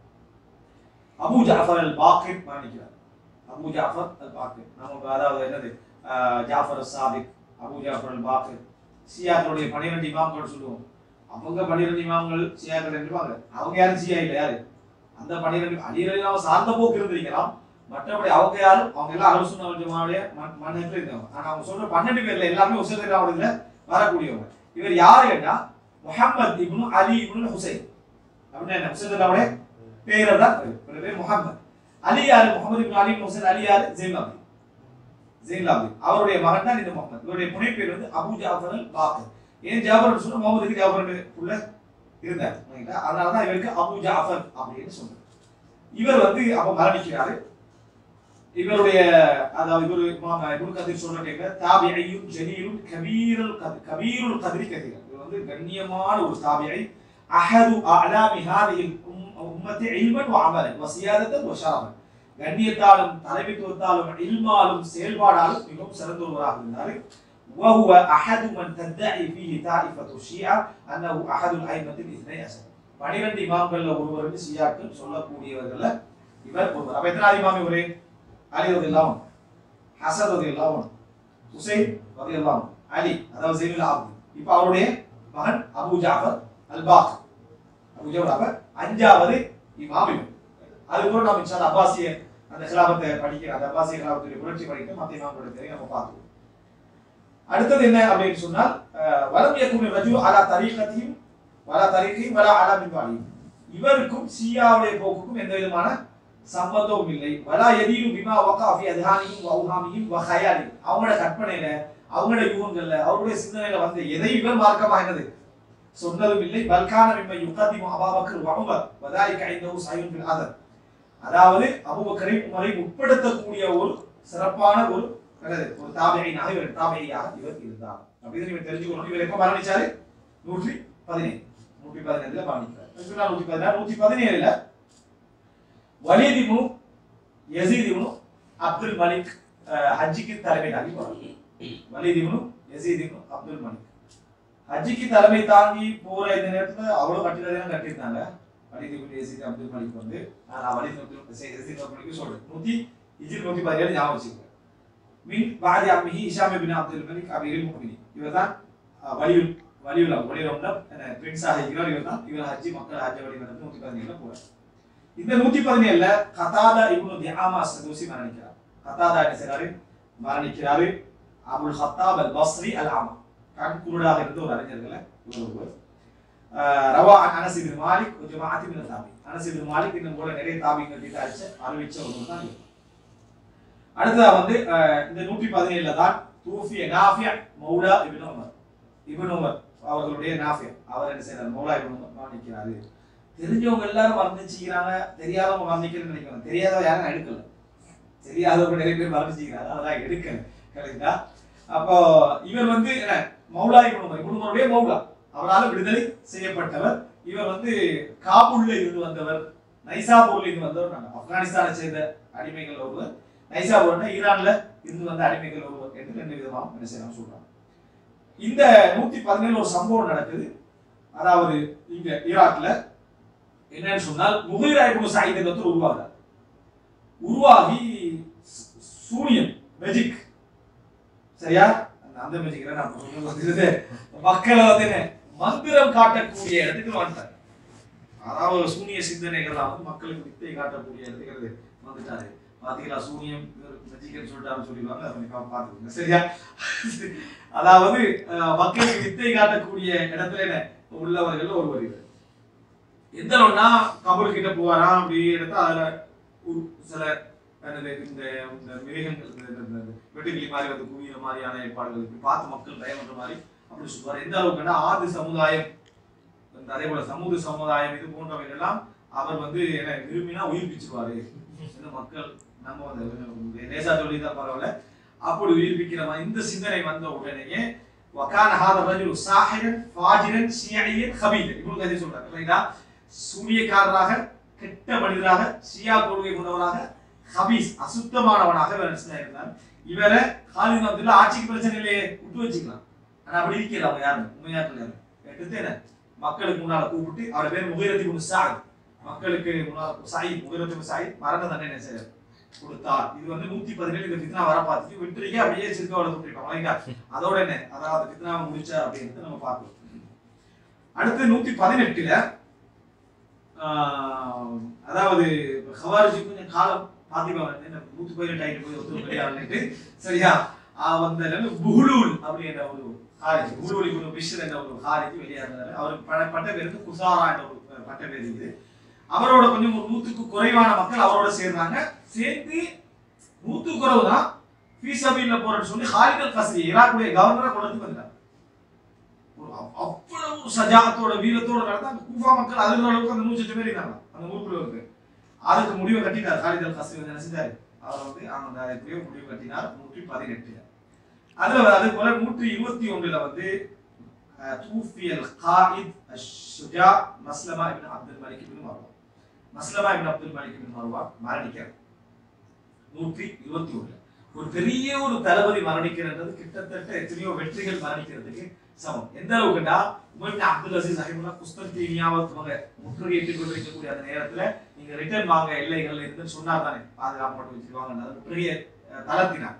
அபூ ஜாஃபர் அல் பாக்கிர் மரணிக்கிறார் அபூ ஜாஃபர் அல் பாக்கிர் நம்ம அதாவது என்னது ஆஹ் Jafar Sadiq Abu Jafar al Baqir சியாக்களுடைய பனிரெண்டு இமாம்கள் சொல்லுவோம் அவங்க பனிரெண்டு இமாம்கள் சியாக்கள் என்றுவாங்க அவங்க யாரும் சியா இல்லை யாரு அந்த பனிரெண்டு அடியிலாம் சார்ந்த போக்கு இருந்திருக்கலாம் மற்றபடி அவங்க யாரும் அவங்க எல்லாம் அலுசுன ஜமாவுடைய மன்னத்தில் இருந்தவங்க ஆனா அவங்க சொல்ற பன்னெண்டு பேர்ல எல்லாருமே உசைராவுல வரக்கூடியவங்க இவர் யாரு கேட்டா முஹம்மது இப்னு அலி இப்னு ஹுசைன் அப்படின்னா என்ன உசைராவுடைய பேரை தான் இவர் பேர் முஹம்மது அலி யாரு முகமது இப்னு அலி இப்னு ஹுசைன் அலி யாரு ஜெயின்லாபி ஜெயின்லாபி அவருடைய மகன் தான் இந்த முகமது இவருடைய புனை பேர் வந்து அபு ஜாஃபர் அல் பாக்கர் ஏன் ஜாஃபர் சொன்னா முகமதுக்கு ஜாஃபர் புள்ள இருந்தார் ஓகேங்களா? அதனாலதான் இவருக்கு அபு ஜாஃபர் அப்படின்னு சொல்றாரு இவர் வந்து அப்ப மரணிக்கிறாரு இவருடைய அதாவது இவர் இமாம் இப்னு கதீர் சொல்ற டைம்ல தாபியையும் ஜலீலும் கபீருல் கத் கபீருல் கத்ரி கதீர் இவர் வந்து கண்ணியமான ஒரு தாபியை அஹது அலாமி ஹாதிஹில் உம்மத்தி இல்மன் வ அமலன் வ சியாதத்தன் வ ஷரஃபன் கண்ணியத்தாலும் தலைமைத்துவத்தாலும் இல்மாலும் செயல்பாடாலும் மிகவும் சிறந்தொருவராக இருந்தார் وهو أحد من تدعي فيه طائفة الشيعة أنه أحد الأئمة الاثني عشر பனிரெண்டு இமாம்கள்ல ஒருவர் ஷியாக்கள் சொல்லக்கூடியவர்கள்ல இவர் ஒருவர் அப்ப எத்தனாவது இமாம் இவரு அலி ரதி இல்லாமன் ஹசன் ரதி இல்லாமன் ஹுசைன் ரலியல்லாஹு அலி அதாவது ஜெயினுல் ஆபிதீன் இப்போ அவருடைய மகன் அபூ ஜாஃபர் அல் பாக் அபூ ஜாஃபர் அஞ்சாவது இமாம் இவர் அதுக்கப்புறம் நம்ம இன்ஷா அல்லாஹ் அப்பாசிய அந்த கிலாபத்தை படிக்கிற அந்த அப்பாசிய கிலாபத்துடைய புரட்சி படிக்க மத்த இமாம்களுடைய தெரியும் நம்ம பார்த்துக்கோம் அடுத்தது என்ன அப்படின்னு சொன்னால் அஹ், வலம் யக்குன் ரஜு அலா தரீகத்தையும் வலா தரீகையும் வலா அலா மின்வாலியும் இவருக்கும் ஷியாவுடைய போக்குக்கும் எந்த விதமான சம்பந்தமும் இல்லை வலா எதியும் பிமா வகாஃபி அதுஹானியும் வௌஹாமியும் வஹயாலியும் அவங்களோட கற்பனையில அவங்களோட யூகங்கள்ல அவருடைய சிந்தனையில வந்து எதை இவர் மார்க்கமாக என்னது சொன்னதும் இல்லை பல்கான மிம்மை யுகதிமு அபாபக்கர் வஉமர் வதாலிக ஐந்தஹு சையுன் பில் அதர் அதாவது அபூபக்கரை உமரை உட்படுத்தக்கூடிய ஒரு சிறப்பான ஒரு என்னது ஒரு தாபியாக இவர் தாபியாக இவர் இருந்தார் அப்படின்னு நீங்க தெரிஞ்சுக்கணும் இவர் எப்ப மரணிச்சாரு நூற்றி பதினேழு நூற்றி பதினேழுல மரணிக்கிறார் நூற்றி பதினாறு நூற்றி பதினேழுல Walid ibn Yazid ibn Abdul Malik அஹ், ஹஜ்ஜிக்கு தலைமை தாங்கி போறாங்க Walid ibn Yazid ibn Abdul Malik ஹஜ்ஜிக்கு தலைமை தாங்கி போற இந்த நேரத்துல அவ்வளவு கட்டிடலாம் கட்டியிருந்தாங்க Walid ibn Yazid Abdul Malik வந்து நான் Walid Abdul Yazid Abdul Malik சொல்றேன் நூத்தி இஜில் நூத்தி பதினேழு ஞாபகம் வச்சுக்கோங்க மின் பாதி அம்மிஹி இஷாம் இப்னு அப்துல் மலிக் அமீருல் முஃமினீன் இவர்தான் அஹ், வலியுல் வலியுல் வலியுல் பிரின்ஸாக இருக்கிறார் இவர்தான் இவர் ஹஜ்ஜி மக்கள் ஹஜ்ஜ வழி நடந்து நூத்தி பதினேழுல போறார் இந்த நூத்தி பதினேழுல கதாதா இப்னு தியாமா சதூசி மரணிக்கிறார் கதாதா என்ன செய்றாரு மரணிக்கிறாரு அபுல் ஹத்தாப் அல் பஸ்ரி அல் ஆமா கண் குருடாக இருந்த ஒரு அறிஞர்களை இவர் ஒருவர் ஆஹ் ரவா அன் அனஸ் இப்னு மாலிக் ஒரு ஜமாஅத் மின தாபி அனஸ் இப்னு மாலிக் இன்னும் போல நிறைய தாபிகள் கிட்ட அடிச்ச அறிவிச்ச ஒருவர் தான் இவர் அடுத்ததா வந்து ஆஹ் இந்த நூற்றி பதினேழுல தான் தூஃபிய நாஃபிய மௌலா இப்னு உமர் இப்னு உமர் அவர்களுடைய நாஃபிய அவர் என்ன செய்றார் மௌலா இப்னு உமர் மரணிக்கிறாரு தெரிஞ்சவங்க எல்லாரும் மரணிச்சுக்கிறாங்க தெரியாதவங்க மரணிக்கிறேன்னு நினைக்கிறாங்க தெரியாதவங்க யாரும் எடுக்கல தெரியாதவங்க நிறைய பேர் மரணிச்சுக்கிறாங்க அதெல்லாம் எடுக்கல கரெக்டா அப்போ இவர் வந்து என்ன மௌலா இப்னு உமர் இப்னு உமருடைய மௌலா அவரால் விடுதலை செய்யப்பட்டவர் இவர் வந்து காபூல்ல இருந்து வந்தவர் நைசாபூர்ல இருந்து வந்தவர் நாங்க ஆப்கானிஸ்தானை சேர்ந்த அடிமைகள் ஒருவர் நைசாபூர்னா ஈரான்ல இருந்து வந்த அடிமைகள் ஒருவர் என்று ரெண்டு விதமாக என்ன செய்யலாம் சொல்றாங்க இந்த நூத்தி பதினேழு ஒரு சம்பவம் நடக்குது அதாவது இங்க ஈராக்ல என்னன்னு சொன்னால் முகீரா இப்னு சயீத் என்ற ஒருத்தர் உருவாகிறார் உருவாகி சு- சூனியம் மெஜிக் சரியா அந்த- அந்த மெஜிக் நான் சொல்றது மக்களை வந்து என்ன மந்திரம் காட்டக்கூடிய இடத்துக்கு வந்துட்டார் அதாவது சூனிய சிந்தனைகள் வந்து மக்களுக்கு வித்தை காட்டக்கூடிய இடத்துக்கு வந்துட்டாரு பாத்தீங்களா சூனியம் மெஜிக்னு சொல்லிட்டாருன்னு சொல்லிடுவாங்க அதை கொஞ்சம் பா- பார்த்துக்கோங்க சரியா அதாவது அஹ், மக்களுக்கு வித்தை காட்டக்கூடிய இடத்துல என்ன உள்ளவர்கள் ஒருவர் இவர் எந்த அளவுனா கபூர் கிட்ட போவாராம் அப்படி எடுத்தா அதுல ஒரு சில என்னது இந்த இந்த மிருகங்கள் இந்த- இந்த- இந்த வெட்டுக்கிளி மாதிரி வந்து குவிய மாதிரியான ஏற்பாடுகள் இப்படி பார்த்து மக்கள் பயமற்ற மாதிரி அப்படி சொல்லுவார் எந்த அளவுக்குன்னா ஆதி சமுதாயம் இந்த அதே போல சமூக சமுதாயம் இது போன்றவைகள் எல்லாம் அவர் வந்து என்ன விரும்பினா உயிர்ப்பிச்சிருவாரு இந்த மக்கள் நம்ம வந்து லேசா சொல்லி தான் பரவாயில்ல அப்படி உயிர்ப்பிக்கிற மாதிரி இந்த சிந்தனை வந்த உடனேயே وكان هذا الرجل ساحرا فاجرا شيعيا خبيثا இப்னு கதீர் சொல்றாங்க ரைட்டா சூனியக்காரராக கெட்ட மனிதராக ஷியா கொள்கை கொண்டவராக ஹபீஸ் அசுத்தமானவனாக இவர் என்ன இருந்தார் இவரை ஹாலித் அப்துல்லா ஆட்சிக்கு பிரச்சனை இல்லையே விட்டு வச்சுக்கலாம் ஆனா அப்படி இருக்கல அவங்க யாரும் உண்மையாக்கள் யாரும் எடுத்து என்ன மக்களுக்கு முன்னால கூப்பிட்டு அவர் பேர் முகைரத்தி குன் சாயித் மக்களுக்கு முன்னால சாயித் முகைரத்தி குன் சாயித் மரண தண்டனை செய்ய கொடுத்தார் இது வந்து நூத்தி பதினேழு இந்த ஃபித்னா வர பார்த்துட்டு விட்டுருக்கே அப்படியே சிறுக்க வளர்த்து விட்டுருக்கோம் ரைட்டா அதோட என்ன அதாவது ஃபித்னாவை முடிச்சா அப்படின்றது நம்ம பார்க்கலாம் அடுத்து நூத்தி பதினெட்டுல ஆஹ், அதாவது ஹவாரிஜி கொஞ்சம் காலம் பாத்திமா என்ன நூத்தி பதினெட்டு ஆயிட்டு போய் ஒருத்தர் கிடையாது சரியா ஆஹ் வந்த நிலைமை புஹுலூல் அப்படின்ற ஒரு ஹாரிஜி புஹுலூல் இப்னு பிஷ்ர் என்ற ஒரு ஹாரிஜி வெளியாகிறாரு அவருக்கு ப- பட்ட பேர் வந்து குசாரா என்ற ஒரு ப- பட்ட பேர் இருக்குது அவரோட கொஞ்சம் ஒரு நூத்துக்கு குறைவான மக்கள் அவரோட சேர்றாங்க சேர்ந்து நூத்து குறைவு தான் ஃபீஸபில்ல போறேன்னு சொல்லி ஹாலித் அல் கஸ்ரி ஈராக்குடைய கவர்னரை கொண்டு வந்துட்டாங்க ஒரு அவ்- அவ்வளவு ஒரு சஜாத்தோட வீரத்தோட நடந்தா அந்த கூஃபா மக்கள் அதிர்ற அளவுக்கு அந்த நூற்றி பேர் இருந்தாங்க அந்த ஊருக்குள்ள இருக்கு அதுக்கு முடிவை கட்டினார் ஹாலித் அல் கஸ்ரி வந்து என்ன செஞ்சாரு அவர் வந்து அந்த எப்படியோ முடிவு கட்டினார் நூற்றி பதினெட்டுல அதுல அதே போல நூற்றி இருபத்தி ஒண்ணுல வந்து அஹ், தூஃபியல் காயித் அஷ்ஷுஜா மஸ்லமா இப்னு அப்துல் மலிக் இப்னு மர்வான் மஸ்லமா இப்னு அப்துல் மலிக் இப்னு மர்வான் மரணிக்கிறார் நூற்றி இருபத்தி ஒண்ணுல ஒரு பெரிய ஒரு தளபதி மரணிக்கிறது கிட்டத்தட்ட எத்தனையோ வெற்றிகள் மரணிக்கிறதுக்கு சமம் எந்த அளவுக்குண்டா உமர் அப்துல் அசீஸ் ரஹிமுல்லா குஸ்தன்தீனியாவை அவங்க முற்றுகையிட்டுக் கொண்டிருக்கக்கூடிய அந்த நேரத்துல நீங்க ரிட்டர்ன் வாங்க எல்லைகள்ல இருந்து சொன்னார் தானே பாதுகாப்பு மட்டும் வச்சிருவாங்க முற்றுகையை அஹ், தளர்த்தினார்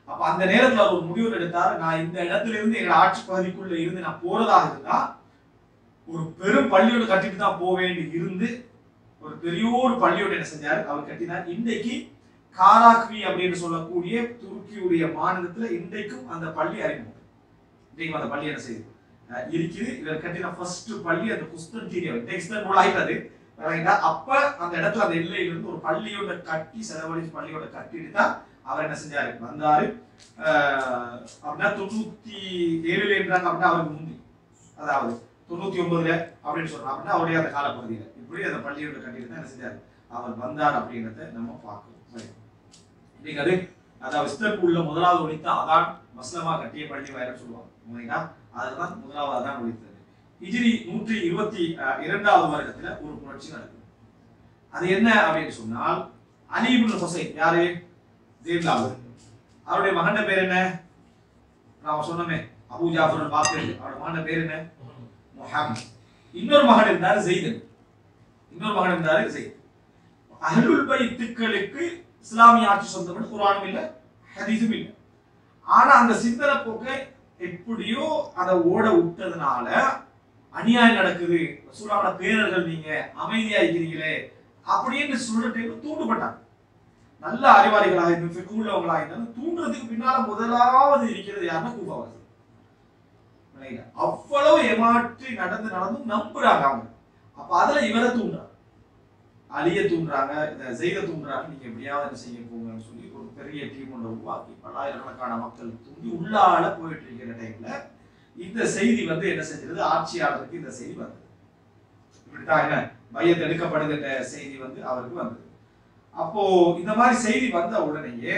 அப்ப அந்த நேரத்துல அவர் ஒரு முடிவு எடுத்தார் நான் இந்த இடத்துல இருந்து எங்க ஆட்சி பகுதிக்குள்ள இருந்து நான் போறதாக இருந்தா ஒரு பெரும் பள்ளியோட கட்டிட்டு தான் போக வேண்டி இருந்து ஒரு பெரிய ஒரு பள்ளியோட என்ன செஞ்சாரு அவர் கட்டினார் இன்றைக்கு காராக்வி அப்படின்னு சொல்லக்கூடிய துருக்கியுடைய மாநிலத்துல இன்றைக்கும் அந்த பள்ளி அறிமுகம் இன்றைக்கும் அந்த பள்ளி என்ன செய்யுது அஹ் இருக்குது இவர் கட்டின ஃபர்ஸ்ட் பள்ளி அந்த குஸ்தன்டீனியா இஸ்தான்புல் ஆயிட்டது ரைட்டா? அப்ப அந்த இடத்துல அந்த எல்லையில இருந்து ஒரு பள்ளியோட கட்டி செலவழிச்சு பள்ளியோட கட்டிட்டு தான் அவர் என்ன செஞ்சாரு வந்தாரு அஹ் அப்படின்னா தொண்ணூத்தி ஏழுல இருந்தாங்க அப்படின்னா அவருக்கு முந்தி அதாவது தொண்ணூத்தி ஒன்பதுல அப்படின்னு சொல்றோம் அப்படின்னா அவருடைய அந்த காலப்பகுதியில இப்படி அந்த பள்ளியோட கட்டிட்டு தான் என்ன செஞ்சாரு அவர் வந்தார் அப்படின்றத நம்ம பார்க்கணும் Right. இன்னைக்கு அது அதாவது இஸ்தன்புல்ல முதலாவது ஒழித்த அதான் மஸ்லமா கட்டிய பள்ளி வயரம் சொல்லுவாங்க உண்மையா அதுதான் முதலாவது அதான் ஒழித்தது ஹிஜ்ரி நூற்றி இருபத்தி அஹ், இரண்டாவது வருடத்துல ஒரு புரட்சி நடக்குது அது என்ன அப்படின்னு சொன்னால் அலிபுல் ஹுசைன் யாரு ஜெயிலாவு அவருடைய மகன் பேர் என்ன நாம சொன்னோமே அபூ ஜாஃபர் பாக்கர் அவருடைய மகன் பேர் என்ன முஹம்மது இன்னொரு மகன் இருந்தார் ஜெயிதன் இன்னொரு மகன் இருந்தார் ஜெயித் அஹ்லுல் பைத்துக்களுக்கு இஸ்லாமிய ஆட்சி சொந்தம் குர்ஆனும் இல்ல ஹதீஸும் இல்ல ஆனா அந்த சிந்தனை போக்கை எப்படியோ அதை ஓட விட்டதுனால அநியாயம் நடக்குது ரசூலாவோட பேரர்கள் நீங்க அமைதியா இருக்கிறீங்களே அப்படின்னு சொல்லிட்டு தூண்டப்பட்டாங்க நல்ல அறிவாளிகளாக இருந்து ஃபிக்கு உள்ளவங்களாக இருந்தாலும் தூண்டுறதுக்கு பின்னால முதலாவது இருக்கிறது யாருன்னா கூபாவாசி விளங்கிட்டா? அவ்வளவு ஏமாற்றி நடந்து நடந்தும் நம்புறாங்க அவங்க அப்ப அதுல இவரை தூண்டுறாங்க அலிய தூண்டுறாங்க இந்த செய்த தூண்டுறாங்க நீங்க எப்படியாவது என்ன செய்ய போங்கன்னு சொல்லி ஒரு பெரிய டீம் ஒன்றை உருவாக்கி பல்லாயிரக்கணக்கான மக்கள் தூண்டி உள்ளால போயிட்டு இருக்கிற டைம்ல இந்த செய்தி வந்து என்ன செஞ்சது ஆட்சியாளருக்கு இந்த செய்தி வந்தது இப்படித்தான் என்ன மையத்தை எடுக்கப்படுகின்ற செய்தி வந்து அவருக்கு வந்தது அப்போ இந்த மாதிரி செய்தி வந்த உடனேயே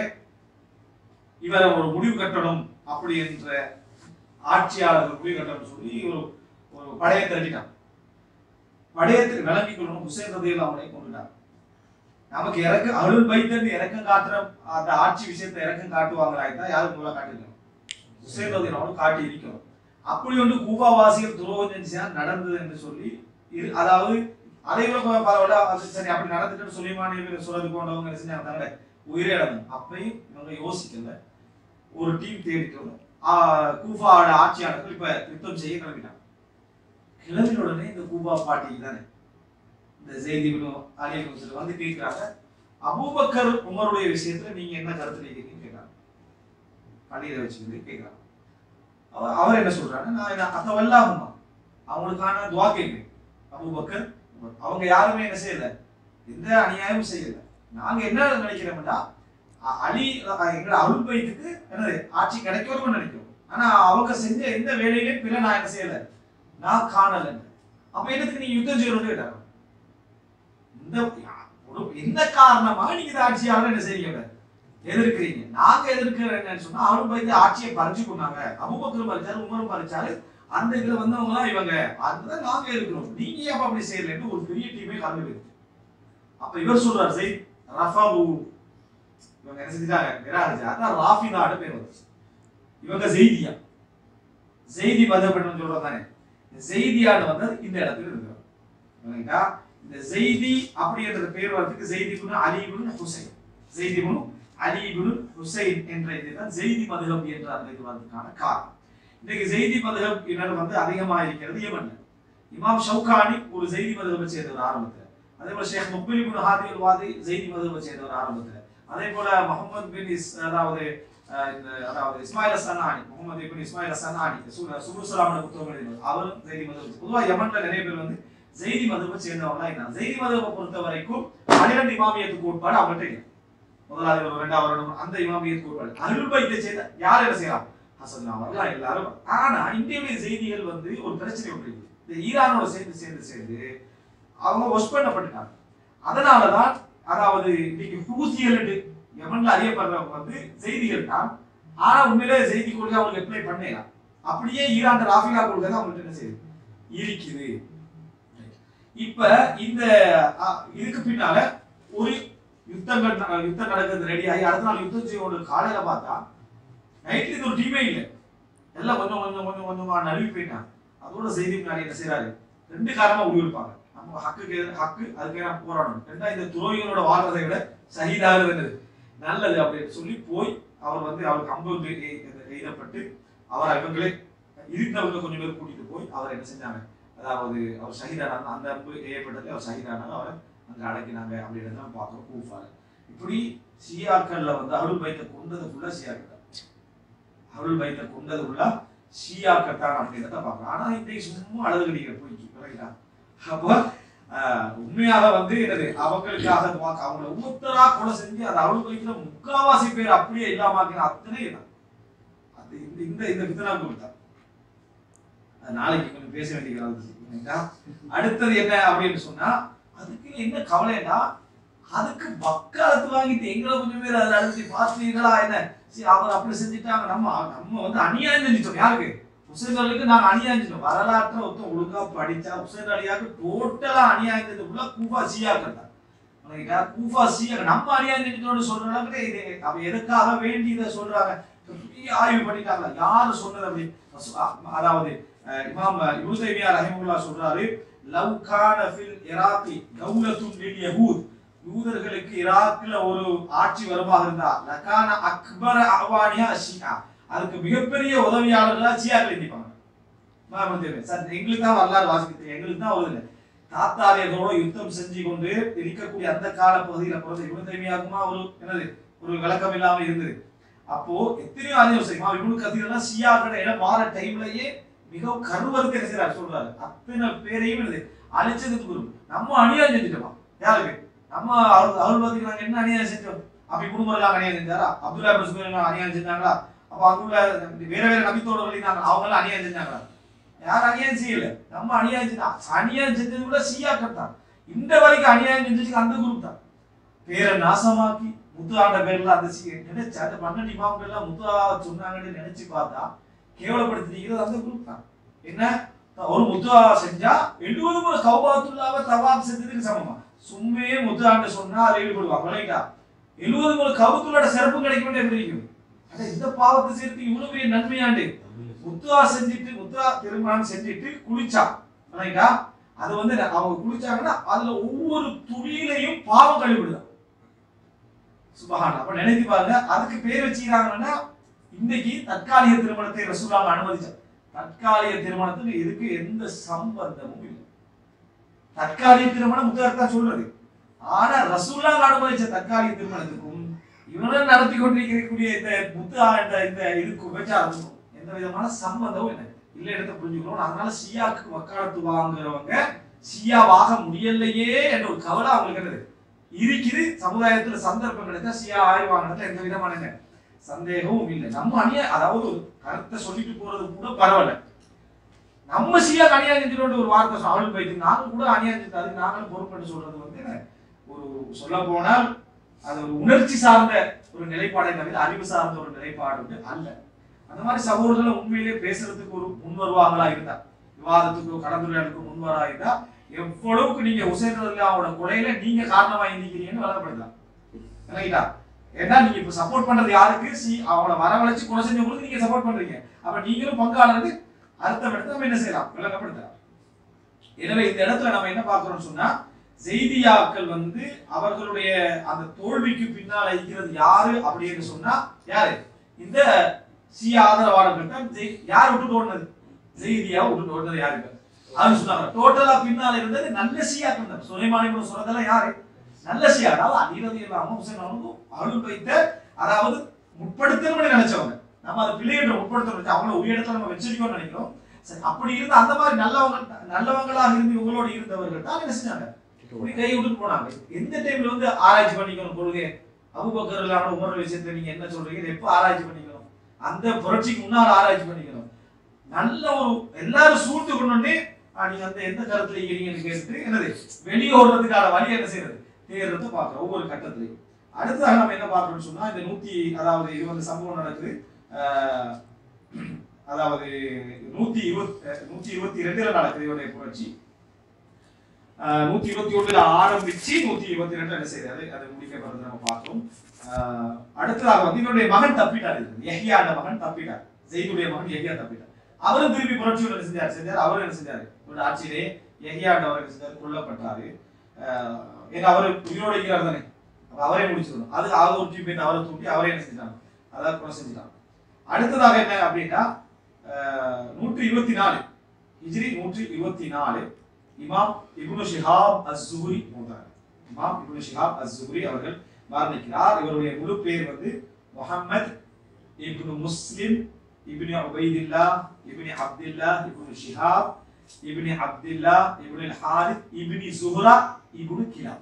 இவரை ஒரு முடிவு கட்டணும் அப்படி என்ற ஆட்சியாளர்கள் முடிவு கட்டணும்னு சொல்லி ஒரு ஒரு படையை திரட்டிட்டான் படையத்துக்கு விளங்கி கொள்ளணும் ஹுசேன் ரதியில் அவனை கொண்டுட்டான் நமக்கு இறக்க அருள் பைத்தன் இறக்கம் காட்டுற அந்த ஆட்சி விஷயத்தை இறக்கம் காட்டுவாங்களா இருந்தா யாரும் முதல்ல காட்டிருக்கணும் ஹுசேன் ரதியில் அவனும் காட்டி இருக்கணும் அப்படி ஒன்று கூபாவாசிகள் துரோகம் செஞ்சா நடந்தது என்று சொல்லி இரு அதாவது அதை விட ப- பரவாயில்ல அது சரி அப்படி நடந்துட்டு சுலைமானி சொல்றது போன்றவங்க என்ன செஞ்சாங்க தவிர உயிரே இழந்தாங்க அப்பயும் இவங்க யோசிக்கல ஒரு டீம் தேடிட்டு கூஃபாவோட ஆட்சியாளர்கள் இப்ப யுத்தம் செய்ய கிளம்பிட்டாங்க கிளம்பின உடனே இந்த கூபா பாட்டி தானே இந்த செய்திகளும் அலியலும் சொல்லி வந்து கேட்கிறாங்க அபூபக்கர் உமருடைய விஷயத்துல நீங்க என்ன கருத்து நினைக்கிறீங்கன்னு கேட்கிறாங்க பள்ளியில வச்சுக்கிட்டு கேட்கிறாங்க அவர் அவர் என்ன சொல்றாங்க நான் என்ன அத்தவல்லாகுமா அவங்களுக்கான துவா கேட்கிறேன் அபூபக்கர் உமர். அவங்க யாருமே என்ன செய்யல எந்த அநியாயமும் செய்யல நாங்க என்ன நினைக்கிறோம்னா அ- அலி அ- எங்களோட அருள் பைத்துக்கு என்னது ஆட்சி கிடைக்கணும்னு நினைக்கிறோம் ஆனா அவங்க செஞ்ச எந்த வேலையிலையும் பிற நான் என்ன செய்யல நான் காணல அப்ப என்னத்துக்கு நீங்க யுத்தம் செய்யணும்னு கேட்டாங்க இந்த ஒரு என்ன காரணமா நீங்க இந்த ஆட்சியாளர் என்ன செய்றீங்க எதிர்க்கிறீங்க நாங்க எதிர்க்கிறோம் என்னன்னு சொன்னா அருள் பைத்து ஆட்சியை பறிச்சு கொண்டாங்க அபுபக்கரும் பறிச்சாரு உமரும் பறிச்சாரு அந்த இதுல வந்தவங்க தான் இவங்க அதுதான் நாங்க இருக்கிறோம் நீங்க ஏன் அப்ப அப்படி செய்யலன்னு ஒரு பெரிய டீமே கலந்து போயிருக்கு அப்ப இவர் சொல்றாரு செய் ரஃபாபு இவங்க என்ன செஞ்சுட்டாங்க நிராகரிச்சா அதான் ராஃபிதான்னு பேர் வந்துச்சு இவங்க செய்தியா செய்தி மதப்பட்டு சொல்றோம் தானே இந்த செய்தியான்னு வந்தது இந்த இடத்துல இருக்கிறோம் சரிங்களா? இந்த செய்தி அப்படின்ற பேர் வரதுக்கு செய்திபுன் அலிபுன் ஹுசைன் செய்திபுன் அலிபுன் ஹுசைன் என்ற இதுதான் செய்தி மதுகம் என்ற அந்த இது வரதுக்கான காரணம் இன்னைக்கு செய்தி மதுகம் இனர் வந்து அதிகமா இருக்கிறது யமன்ல இமாம் ஷவுகானி ஒரு செய்தி மதுகவை சேர்ந்தவர் ஆரம்பத்துல அதே போல ஷேக் முக்பில் இப்னு ஹாதி அல் வாதி செய்தி மதுகவை சேர்ந்தவர் ஆரம்பத்துல அதே போல முகமது பின் இஸ் அதாவது அஹ், இந்த அதாவது இஸ்மாயில் சன்னானி முகமது இப்னு இஸ்மாயில் சன்னானி சுபுசலாமன புத்தகம் எழுதினவர் அவரும் செய்தி மதுகம் பொதுவா யமன்ல நிறைய பேர் வந்து செய்தி மதுவை சேர்ந்தவங்களா இருந்தாங்க செய்தி மதுவை பொறுத்த வரைக்கும் பன்னிரண்டு இமாமியத்து கோட்பாடு அவங்கள்ட்ட இல்லை முதலாவது ஒரு ரெண்டாவது வருடம் அந்த இமாமியத்து கோட்பாடு அருள் பைத்தை சேர்ந்த யார் என்ன செய்யலாம் ஹசன் அவர்லாம் எல்லாரும் ஆனா இந்தியாவுடைய செய்திகள் வந்து ஒரு பிரச்சனை ஒன்று இருக்கு. இந்த ஈரானோட சேர்ந்து சேர்ந்து சேர்ந்து அவங்க ஒஷ் பண்ணப்பட்டுட்டாங்க அதனாலதான் அதாவது இன்னைக்கு ஹூசியல் யமன்ல அறியப்படுறவங்க வந்து செய்திகள் தான் ஆனா உண்மையிலே செய்தி கொள்கை அவங்களுக்கு அப்ளை பண்ணலாம் அப்படியே ஈரான் ராஃபிகா கொள்கை தான் அவங்கள்ட்ட என்ன செய்யுது இருக்குது இப்ப இந்த அ, இதுக்கு பின்னால ஒரு யுத்தங்கள் ந- யுத்தம் நடக்கிறது ரெடி ஆகி அடுத்த நாள் யுத்தம் செய்ய காலையில பார்த்தா நைட்ல இது ஒரு டீமே இல்லை எல்லாம் கொஞ்சம் கொஞ்சம் கொஞ்சம் கொஞ்சமா நழுவி போயிட்டாங்க அதோட செய்தி முன்னாடி என்ன செய்யறாரு ரெண்டு காரணமா முடிவெடுப்பாங்க நம்ம ஹக்குக்கு எதிர- ஹக்கு அதுக்கு நான் போராடணும் ரெண்டா இந்த துரோகிகளோட வாழ்றதை விட சகிதாகிறது நல்லது அப்படின்னு சொல்லி போய் அவர் வந்து அவருக்கு அம்பு வந்து எ- எ- எய்தப்பட்டு அவர் இவங்களே இருந்தவங்க கொஞ்சம் பேர் கூட்டிட்டு போய் அவர் என்ன செஞ்சாங்க அதாவது அவர் ஷஹீதானாங்க அந்த அம்பு ஏற்பட்டது அவர் ஷஹீதானாங்க அவரை அங்க அடக்கினாங்க அப்படின்னு தான் பார்க்குறோம் கூஃபால இப்படி ஷியாக்கள்ல வந்து அருள் பைத்தை கொண்டது ஃபுல்லா ஷியாக்கள் தான் அருள் பைத்தை கொண்டது ஃபுல்லா ஷியாக்கள் தான் அப்படின்றத பார்க்கலாம் ஆனா இன்றைக்கு சும்மா அழுது கிடைக்கிற போய்க்கு விளங்கிட்டா அப்போ ஆஹ், உண்மையாக வந்து என்னது அவங்களுக்காக பார்க்க அவங்கள ஒவ்வொருத்தரா கொலை செஞ்சு அந்த அருள் பைத்துல முக்காவாசி பேர் அப்படியே இல்லாமக்கிற அத்தனை தான் அது இந்த இந்த இந்த வித்தனா கொடுத்தா அது நாளைக்கு கொஞ்சம் பேச வேண்டிய சரிங்களா? அடுத்தது என்ன அப்படின்னு சொன்னா அதுக்கு என்ன கவலைன்னா அதுக்கு வக்காலத்து வாங்கிட்டு எங்களை கொஞ்சம் பேர் அதில் அழுத்தி பார்த்தீங்களா என்ன சரி அவர் அப்படி செஞ்சுட்டாங்க நம்ம நம்ம வந்து அநியாயம் செஞ்சுட்டோம் யாருக்கு உசேன் அலிக்கு நாங்க அநியாயம் செஞ்சோம் வரலாற்றை ஒருத்தன் ஒழுங்கா படிச்சா உசேன் அலியாக்கு டோட்டலா அநியாயம் செஞ்சதுக்குள்ள கூஃபா சியாக்கள் தான் உனக்கிட்டா கூஃபா சியா நம்ம அநியாயம் செஞ்சுட்டோம்னு சொல்ற அளவுக்கு இது அவ எதுக்காக வேண்டி இதை சொல்றாங்க பெரிய ஆய்வு பண்ணிட்டாங்க யாரு சொன்னது அப்படி அதாவது அஹ், இமாம் இப்னு தைமியா ரஹிமஹுல்லாஹ் சொல்றாரு லவ் கான ஃபில் இராக்கி தௌலத்துன் லில் யஹூத் யூதர்களுக்கு ஈராக்ல ஒரு ஆட்சி வருமாக இருந்தா லகான அக்பர அவானியா ஷியா அதுக்கு மிகப்பெரிய உதவியாளர்களா ஷியாக்கள் இருப்பாங்க இமாம் தெரியும் சார் எங்களுக்கு தான் வரலாறு வாசிக்க தெரியும் எங்களுக்கு தான் வருது இல்லை தாத்தாரியர்களோட யுத்தம் செஞ்சு கொண்டு இருக்கக்கூடிய அந்த கால பகுதியில பிறந்த இவனு தைமியாக்குமா ஒரு என்னது ஒரு விளக்கம் இல்லாம இருந்தது அப்போ எத்தனையோ அறிஞர் செய்யுமா இவனு கதிரெல்லாம் ஷியாக்கள இடம் மாற டைம்லயே மிகவும் கருவறுக்க என்ன செய்றாரு சொல்றாரு அத்தனை பேரையும் என்னது அழிச்சதுக்கு குரு நம்ம அநியாயம் செஞ்சுட்டோமா யாருக்கு நம்ம அவள் அவள் பார்த்துக்கு நாங்க என்ன அநியாயம் செஞ்சோம் அப்படி குடும்பம் எல்லாம் அநியாயம் செஞ்சாரா அப்துல்லா இப்னு சுபைர் எல்லாம் அநியாயம் செஞ்சாங்களா அப்ப அங்குள்ள வேற வேற நபித்தோடர்கள் இருந்தாங்க அவங்க எல்லாம் அநியாயம் செஞ்சாங்களா யாரும் அநியாயம் செய்யல நம்ம அநியாயம் செஞ்சா அநியாயம் செஞ்சது கூட சியாக்கள் தான் இந்த வரைக்கும் அநியாயம் செஞ்சதுக்கு அந்த குரூப் தான் பேரை நாசமாக்கி முத்து ஆண்ட பேர்ல அந்த சி- நினைச்சு அந்த பன்னெண்டு இமாம்கள் எல்லாம் முத்து ஆ சொன்னாங்கன்னு நினைச்சு பார்த்தா கேவலப்படுத்திக்கிறது அந்த குரூப் தான் என்ன ஒரு முத்துவா செஞ்சா எழுபது முறை கௌபாத்துல்லாவ தவாப் செஞ்சதுக்கு சமமா சும்மையே முத்தாண்டு சொன்னா அதை ஈடுபடுவாங்க விளையாட்டா எழுபது முறை கவுத்துள்ளோட சிறப்பு கிடைக்க வேண்டிய பிரிக்கும் அட இந்த பாவத்தை சேர்த்து இவ்வளவு பெரிய நன்மையாண்டு முத்துவா செஞ்சுட்டு முத்துவா திருமணம் செஞ்சுட்டு குளிச்சா விளையாட்டா அது வந்து அவங்க குளிச்சாங்கன்னா அதுல ஒவ்வொரு துளியிலையும் பாவம் கழிவிடுதான் சுபஹான் அப்ப நினைத்து பாருங்க அதுக்கு பேர் வச்சுக்கிறாங்கன்னா இன்னைக்கு தற்காலிக திருமணத்தை ரசூலாங்க அனுமதிச்சார் தற்காலிக திருமணத்துக்கு இதுக்கு எந்த சம்பந்தமும் இல்லை தற்காலிக திருமணம் முத்தார் சொல்றது ஆனா ரசூலாங்க அனுமதிச்ச தற்காலிக திருமணத்துக்கும் இவனும் நடத்தி கொண்டிருக்கக்கூடிய இந்த முத்து ஆண்ட இந்த இதுக்கு விபச்சாரத்துக்கும் எந்த விதமான சம்பந்தமும் இல்லை இல்ல இடத்த புரிஞ்சுக்கணும் அதனால சியாக்கு வக்காலத்து வாங்குறவங்க சியாவாக முடியலையே என்ற ஒரு கவலை அவங்களுக்கு என்னது இருக்குது சமுதாயத்துல சந்தர்ப்பம் கிடைத்தா சியா ஆய்வாங்கறதுல எந்த விதமான என்ன சந்தேகமும் இல்லை நம்ம அணிய அதாவது ஒரு கருத்தை சொல்லிட்டு போறது கூட பரவாயில்ல நம்ம சியா அநியாயம் செஞ்சிரோன்ற ஒரு வார்த்தை சொல்~ அவளுக்கு போயிட்டு நாங்க கூட அநியாயம் செஞ்சு அதுக்கு நாங்களும் பொறுப்பேற்று சொல்றது வந்து என்ன, ஒரு சொல்ல போனால் அது ஒரு உணர்ச்சி சார்ந்த ஒரு நிலைப்பாடை தவிர அறிவு சார்ந்த ஒரு நிலைப்பாடு வந்து அல்ல அந்த மாதிரி சகோதரர்களை உண்மையிலே பேசுறதுக்கு ஒரு முன் வருவாங்களா இருந்தா விவாதத்துக்கோ கலந்துரையாடலுக்கோ முன் வரா இருந்தா எவ்வளவுக்கு நீங்க உசேன் அவரோட கொலையில நீங்க காரணமா இருந்தீங்கன்னு வழங்கப்படுதா இல்லைங்களா ஏன்னா நீங்க இப்ப சப்போர்ட் பண்றது யாருக்கு சி அவங்கள வரவழைச்சு கொலை செஞ்சவங்களுக்கு நீங்க சப்போர்ட் பண்றீங்க அப்ப நீங்களும் பங்காளருக்கு அர்த்தம் எடுத்து நம்ம என்ன செய்யலாம் விளங்கப்படுத்தலாம் எனவே இந்த இடத்துல நம்ம என்ன பார்க்கிறோம்னு சொன்னா செய்தியாக்கள் வந்து அவர்களுடைய அந்த தோல்விக்கு பின்னால் இருக்கிறது யாரு அப்படின்னு சொன்னா யாரு இந்த சியா ஆதரவாளர்கள் தான் ஜெய்- யார் விட்டு ஓடுனது செய்தியா விட்டு ஓடுனது யாருக்கு அது சொன்னாங்க டோட்டலா பின்னால இருந்தது நல்ல சியாக்கள் தான் சுலைமானி கூட சொல்றதெல்லாம் யாரு நல்ல சியா அதாவது அடிரதி இல்லாம ஹுசைன் அவனுக்கும் அருள் வைத்த அதாவது முற்படுத்தணும்னு நினைச்சவங்க நம்ம அதை பிள்ளைகிட்ட முற்படுத்தணும் அவங்கள ஒரு இடத்துல நம்ம வச்சிருக்கோம்னு நினைக்கிறோம் சரி அப்படி இருந்து அந்த மாதிரி நல்லவங்க நல்லவங்களாக இருந்து இவங்களோட இருந்தவர்கள் தான் என்ன செஞ்சாங்க இப்படி கை விட்டுட்டு போனாங்க எந்த டைம்ல வந்து ஆராய்ச்சி பண்ணிக்கணும் கொள்கை அபுபக்கர் இல்லாம உமர் விஷயத்துல நீங்க என்ன சொல்றீங்க இதை எப்போ ஆராய்ச்சி பண்ணிக்கணும் அந்த புரட்சிக்கு முன்னால் ஆராய்ச்சி பண்ணிக்கணும் நல்ல ஒரு எல்லாரும் சூழ்ந்து கொண்டு நீங்க அந்த எந்த கருத்துல இருக்கிறீங்கன்னு கேட்டு என்னது வெளியே ஓடுறதுக்கான வழி என்ன செய்யறது தேர்றதை பார்க்கிறோம் ஒவ்வொரு கட்டத்திலையும் அடுத்ததாக நம்ம என்ன பார்க்கணும்னு சொன்னா இந்த நூத்தி அதாவது இது வந்து சம்பவம் நடக்குது ஆஹ், அதாவது நூத்தி இருபத்தி நூத்தி இருபத்தி ரெண்டுல நடக்குது இவருடைய புரட்சி ஆஹ், நூத்தி இருபத்தி ஒண்ணுல ஆரம்பிச்சு நூத்தி இருபத்தி ரெண்டு என்ன செய்யறது அது முடிக்கப்படுறது நம்ம பார்த்தோம் ஆஹ், அடுத்ததாக வந்து இவருடைய மகன் தப்பிட்டார் இது எஹியாண்ட மகன் தப்பிட்டார் ஜெயிதுடைய மகன் எஹியா தப்பிட்டார் அவரும் திருப்பி புரட்சி என்ன செஞ்சார் செஞ்சார் அவரும் என்ன செஞ்சாரு இவருடைய ஆட்சியிலே எஹியாண்ட அவர் என்ன செஞ்சார் கொல்லப்பட்டாரு ஆஹ், ஏன்னா அவர் உயிரோடு இருக்கிறார் தானே அப்ப அவரே முடிச்சிடணும் அது அவர் ஒரு டீம் அவரை தூண்டி அவரே என்ன செஞ்சாங்க அதாவது கொலை செஞ்சுட்டாங்க அடுத்ததாக என்ன அப்படின்னா அஹ், நூற்றி இருபத்தி நாலு ஹிஜ்ரி நூற்றி இருபத்தி நாலு இமாம் இப்னு ஷிஹாப் அஸ்-ஸுஹ்ரி போன்றார் இமாம் இப்னு ஷிஹாப் அஸ்-ஸுஹ்ரி அவர்கள் மரணிக்கிறார் இவருடைய முழு பேர் வந்து முஹம்மத் இப்னு முஸ்லிம் இப்னு உபைதில்லா இப்னு அப்துல்லா இப்னு ஷிஹாப் இப்னு அப்துல்லா இப்னு ஹாரித் இப்னு சுஹ்ரா இப்னு கிலாப்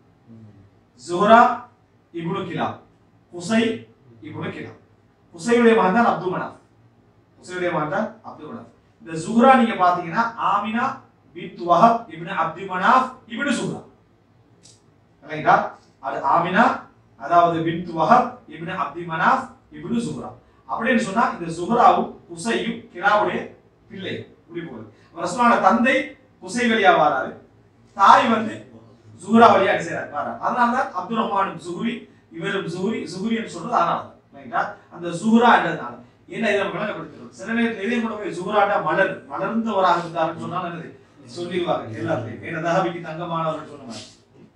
ஜுஹ்ரா இப்னு கிலாப் குசை இப்னு கிலாப் குசையுடைய மகன் தான் அப்துல் மனாஃப் குசையுடைய மகன் தான் அப்துல் மனாஃப் இந்த ஜுஹ்ரா நீங்க பாத்தீங்கன்னா Amina bint Wahb ibn Abdul Manaf ibn Zuhra ரைட்டா அது ஆமினா அதாவது பின்த் Wahb ibn Abdul Manaf ibn சுஹ்ரா அப்படின்னு சொன்னா இந்த சுஹ்ராவும் குசையும் கிலாவுடைய பிள்ளை இப்படி போகுது ரசூலான தந்தை குசை வழியா வாராரு தாய் வந்து ஜுஹ்ரா வழியா என்ன செய்றாரு வாராரு அதனால தான் அப்துல் ரஹ்மான் ஜுஹ்ரி இவரும் ஜுஹ்ரி ஜுஹ்ரின்னு சொல்றது அதனால தான் ரைட்டா அந்த ஜுஹ்ரா என்றதுனால என்ன இதை நம்ம விளங்கப்படுத்துறோம் சில நேரத்தில் இதே கூட போய் ஜுஹ்ராட்டா மலர் மலர்ந்தவராக இருந்தாருன்னு சொன்னா என்னது சொல்லிடுவாங்க எல்லாத்தையும் ஏன்னா தகவிக்கு தங்கமானவர்கள் சொன்ன மாதிரி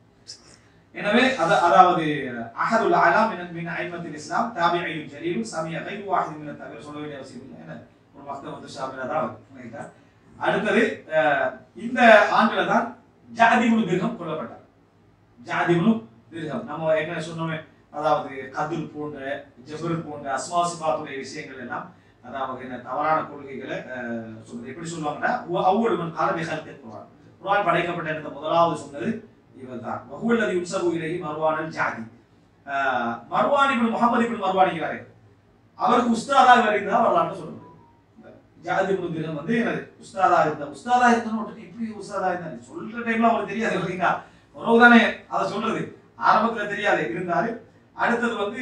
எனவே அத- அதாவது அஹதுல் அலா மின் மின் ஐமத்தில் இஸ்லாம் தாபிஐயுல் ஜலீல் சமிய கைரு வாஹித் மின் தவிர சொல்ல வேண்டிய அவசியம் இல்லை என்ன ஒரு மக்தம் வந்து ஷாபிலா தான் வருது. ரைட்டா? அடுத்தது அஹ், இந்த ஆண்டுல தான் ஜாதிபுல் திர்கம் கொல்லப்பட்டார் ஜாதிபுல் திர்கம் நம்ம என்ன சொன்னோமே அதாவது கதிர் போன்ற ஜபர் போன்ற அஸ்மாசிபாத்துடைய விஷயங்கள் எல்லாம் அதாவது என்ன தவறான கொள்கைகளை அஹ், சொல்றது எப்படி சொல்லுவாங்கன்னா அவ்வளவு மன் காலமே கருத்து குரான் குரான் படைக்கப்பட்ட இந்த முதலாவது சொன்னது இவர்தான் வஹுவல்லதி யுன்சபு இலைஹி மர்வானல் ஜாதி ஆஹ் மர்வான் இப்னு முஹம்மது இப்னு மர்வான் இருக்கிறாரே அவருக்கு உஸ்தாதாக இவர் இருந்தா வரலாற்று சொல்லுது இந்த ஜாதி இப்னு திரம் வந்து எனது உஸ்தாதா இருந்தா உஸ்தாதா இருந்தா ஒருத்தர் எப்படி உஸ்தாதா இருந்தாரு சொல்ற டைம்ல அவருக்கு தெரியாது இல்லைங்களா உறவு தானே அதை சொல்றது ஆரம்பத்துல தெரியாது இருந்தாரு அடுத்தது வந்து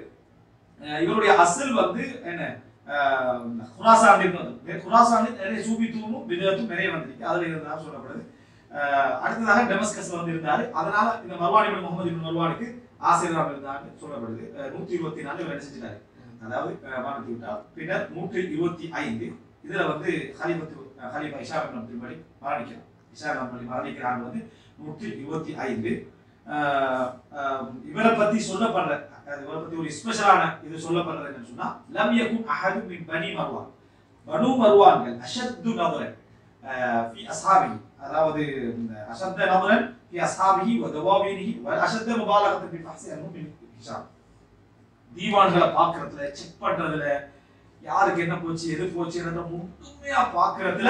அஹ் இவருடைய அசல் வந்து என்ன குராசான் வந்து குராசானில் நிறைய சூபி தூணும் விதத்தும் நிறைய வந்திருக்கு அதுல இருந்தாலும் சொல்லப்படுது அஹ் அடுத்ததாக டெமஸ்கஸ்ல வந்து இருந்தாரு அதனால இந்த மர்வான் இப்னு முகமது இப்னு மர்வானுக்கு ஆசிரியராக இருந்தார்னு சொல்லப்படுது அஹ் நூத்தி இருபத்தி நாலு இவர் என்ன செஞ்சிட்டாரு அதாவது அஹ் மரணத்தை விட்டார் பின்னர் நூற்றி இருபத்தி ஐந்து இதுல வந்து ஹலிபத்து அஹ் ஹலிஃபா இஷா இப்னு அப்துல் மலிக் மரணிக்கிறார் இஷா இப்னு அப்துல் மலிக் மரணிக்கிற ஆண்டு வந்து நூற்றி இருபத்தி ஐந்து அஹ் அஹ் இவரை பத்தி சொல்லப்படுற அஹ் இவரை பத்தி ஒரு ஸ்பெஷலான இது சொல்லப்படுறது என்னன்னு சொன்னா லம் யகுன் அஹது மின் பனி மர்வான் பனு மர்வான்கள் அஷத்து நபரன் في أصحابه அதாவது இந்த அஷத்த நபரன் في أصحابه ودواوينه وأشد مبالغة في البحث عنهم من الحجاب தீவான்களை பார்க்கறதுல செக் பண்றதுல யாருக்கு என்ன போச்சு எது போச்சுன்றத முழுமையா பார்க்கறதுல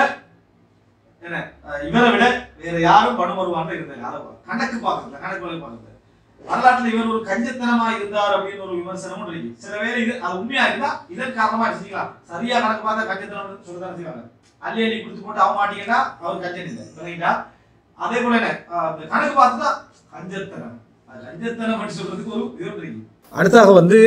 என்ன அஹ் இவரை விட வேற யாரும் பணம் வருவாங்க இருந்தாங்க அதை கணக்கு பார்க்கறதுல கணக்கு வழக்கு பார்க்கறதுல வரலாற்றுல இவர் ஒரு கஞ்சத்தனமா இருந்தார் அப்படின்னு ஒரு விமர்சனமும் இருக்கு சில பேர் இது அது உண்மையா இருந்தா இதன் காரணமா செஞ்சுக்கலாம் சரியா கணக்கு பார்த்தா கஞ்சத்தனம் சொல்லதான் செய்வாங்க அள்ளி அள்ளி கொடுத்து போட்டு அவன் மாட்டீங்கன்னா அவர் கஞ்சன் இல்லை சரிங்களா அதே போல என்ன அஹ் இந்த கணக்கு பார்த்துட்டா கஞ்சத்தனம் அது கஞ்சத்தனம் அப்படின்னு சொல்றதுக்கு ஒரு இது இருக்கு அடுத்தாக வந்து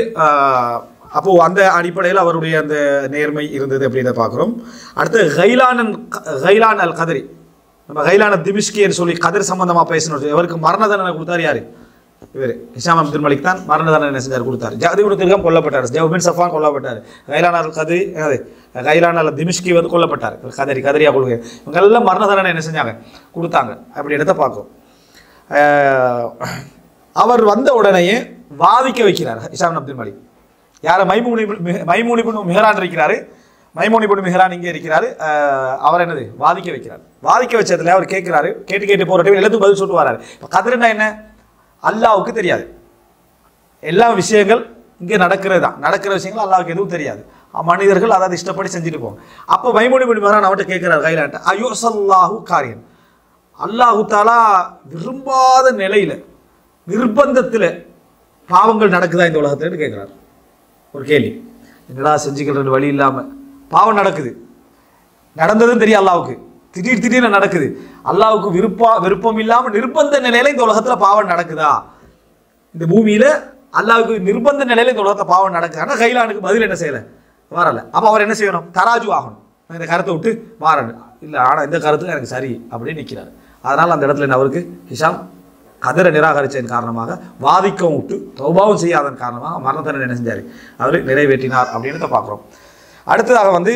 அப்போ அந்த அடிப்படையில் அவருடைய அந்த நேர்மை இருந்தது அப்படின்றத பார்க்குறோம் அடுத்து கைலானன் கைலான் அல் கதரி நம்ம கைலான திமிஷ்கின்னு சொல்லி கதிர் சம்பந்தமா பேசணும் இவருக்கு மரண தண்டனை கொடுத்தாரு யாரு இவர் ஹிஷாம் அப்துல் மலிக் தான் மரண தண்டனை என்ன செஞ்சார் கொடுத்தாரு ஜாதிபுர திருகம் கொல்லப்பட்டார் ஜவுபின் சஃபான் கொல்லப்பட்டார் கைலான் அல் கதிரி என்னது கைலான் அல் திமிஷ்கி வந்து கொல்லப்பட்டார் கதரி கதரியா கொள்கை இவங்க எல்லாம் மரண தண்டனை என்ன செஞ்சாங்க கொடுத்தாங்க அப்படி இடத்த பார்க்கும் அஹ் அவர் வந்த உடனேயே வாதிக்க வைக்கிறார் ஹிஷாம் அப்துல் மலிக் யாரை மைமூனி மைமூனி பொண்ணு மிஹரான் இருக்கிறாரு மைமூனி பொண்ணு மிஹரான் இங்கே இருக்கிறாரு அஹ் அவர் என்னது வாதிக்க வைக்கிறார் வாதிக்க வச்சதுல அவர் கேட்கிறாரு கேட்டு கேட்டு போகிற டைம் எல்லாத்துக்கும் பதில் சொல்லிட்டு வராரு இப்போ கதிரனா என்ன அல்லாவுக்கு தெரியாது எல்லா விஷயங்கள் இங்கே நடக்கிறது தான் நடக்கிற விஷயங்கள் அல்லாவுக்கு எதுவும் தெரியாது மனிதர்கள் அதாவது இஷ்டப்படி செஞ்சுட்டு போங்க அப்போ மைமூனி பொண்ணு மிஹரான் அவர்கிட்ட கேட்கிறார் கைலான்ட்ட ஐயோ சல்லாஹு காரியன் அல்லாஹு தாலா விரும்பாத நிலையில நிர்பந்தத்தில் பாவங்கள் நடக்குதா இந்த உலகத்துலன்னு கேட்குறாரு ஒரு கேள்வி என்னடா செஞ்சுக்கிறது வழி இல்லாமல் பாவம் நடக்குது நடந்ததும் தெரியும் அல்லாவுக்கு திடீர் திடீர்னு நடக்குது அல்லாவுக்கு விருப்பம் விருப்பம் இல்லாமல் நிர்பந்த நிலையில இந்த உலகத்துல பாவம் நடக்குதா இந்த பூமியில அல்லாவுக்கு நிர்பந்த நிலையில இந்த உலகத்துல பாவம் நடக்குது ஆனால் கைலானுக்கு பதில் என்ன செய்யல வரல அப்போ அவர் என்ன செய்யணும் தராஜு ஆகணும் நான் இந்த கருத்தை விட்டு மாறணும் இல்லை ஆனால் இந்த கருத்து எனக்கு சரி அப்படின்னு நிற்கிறாரு அதனால் அந்த இடத்துல என்ன அவருக்கு ஹிஷாம் கதிரை நிராகரித்ததன் காரணமாக வாதிக்கவும் விட்டு தௌபாவும் செய்யாதன் காரணமாக மரணத்தனை என்ன செஞ்சார் அவர் நிறைவேற்றினார் அப்படின்னு பார்க்குறோம் அடுத்ததாக வந்து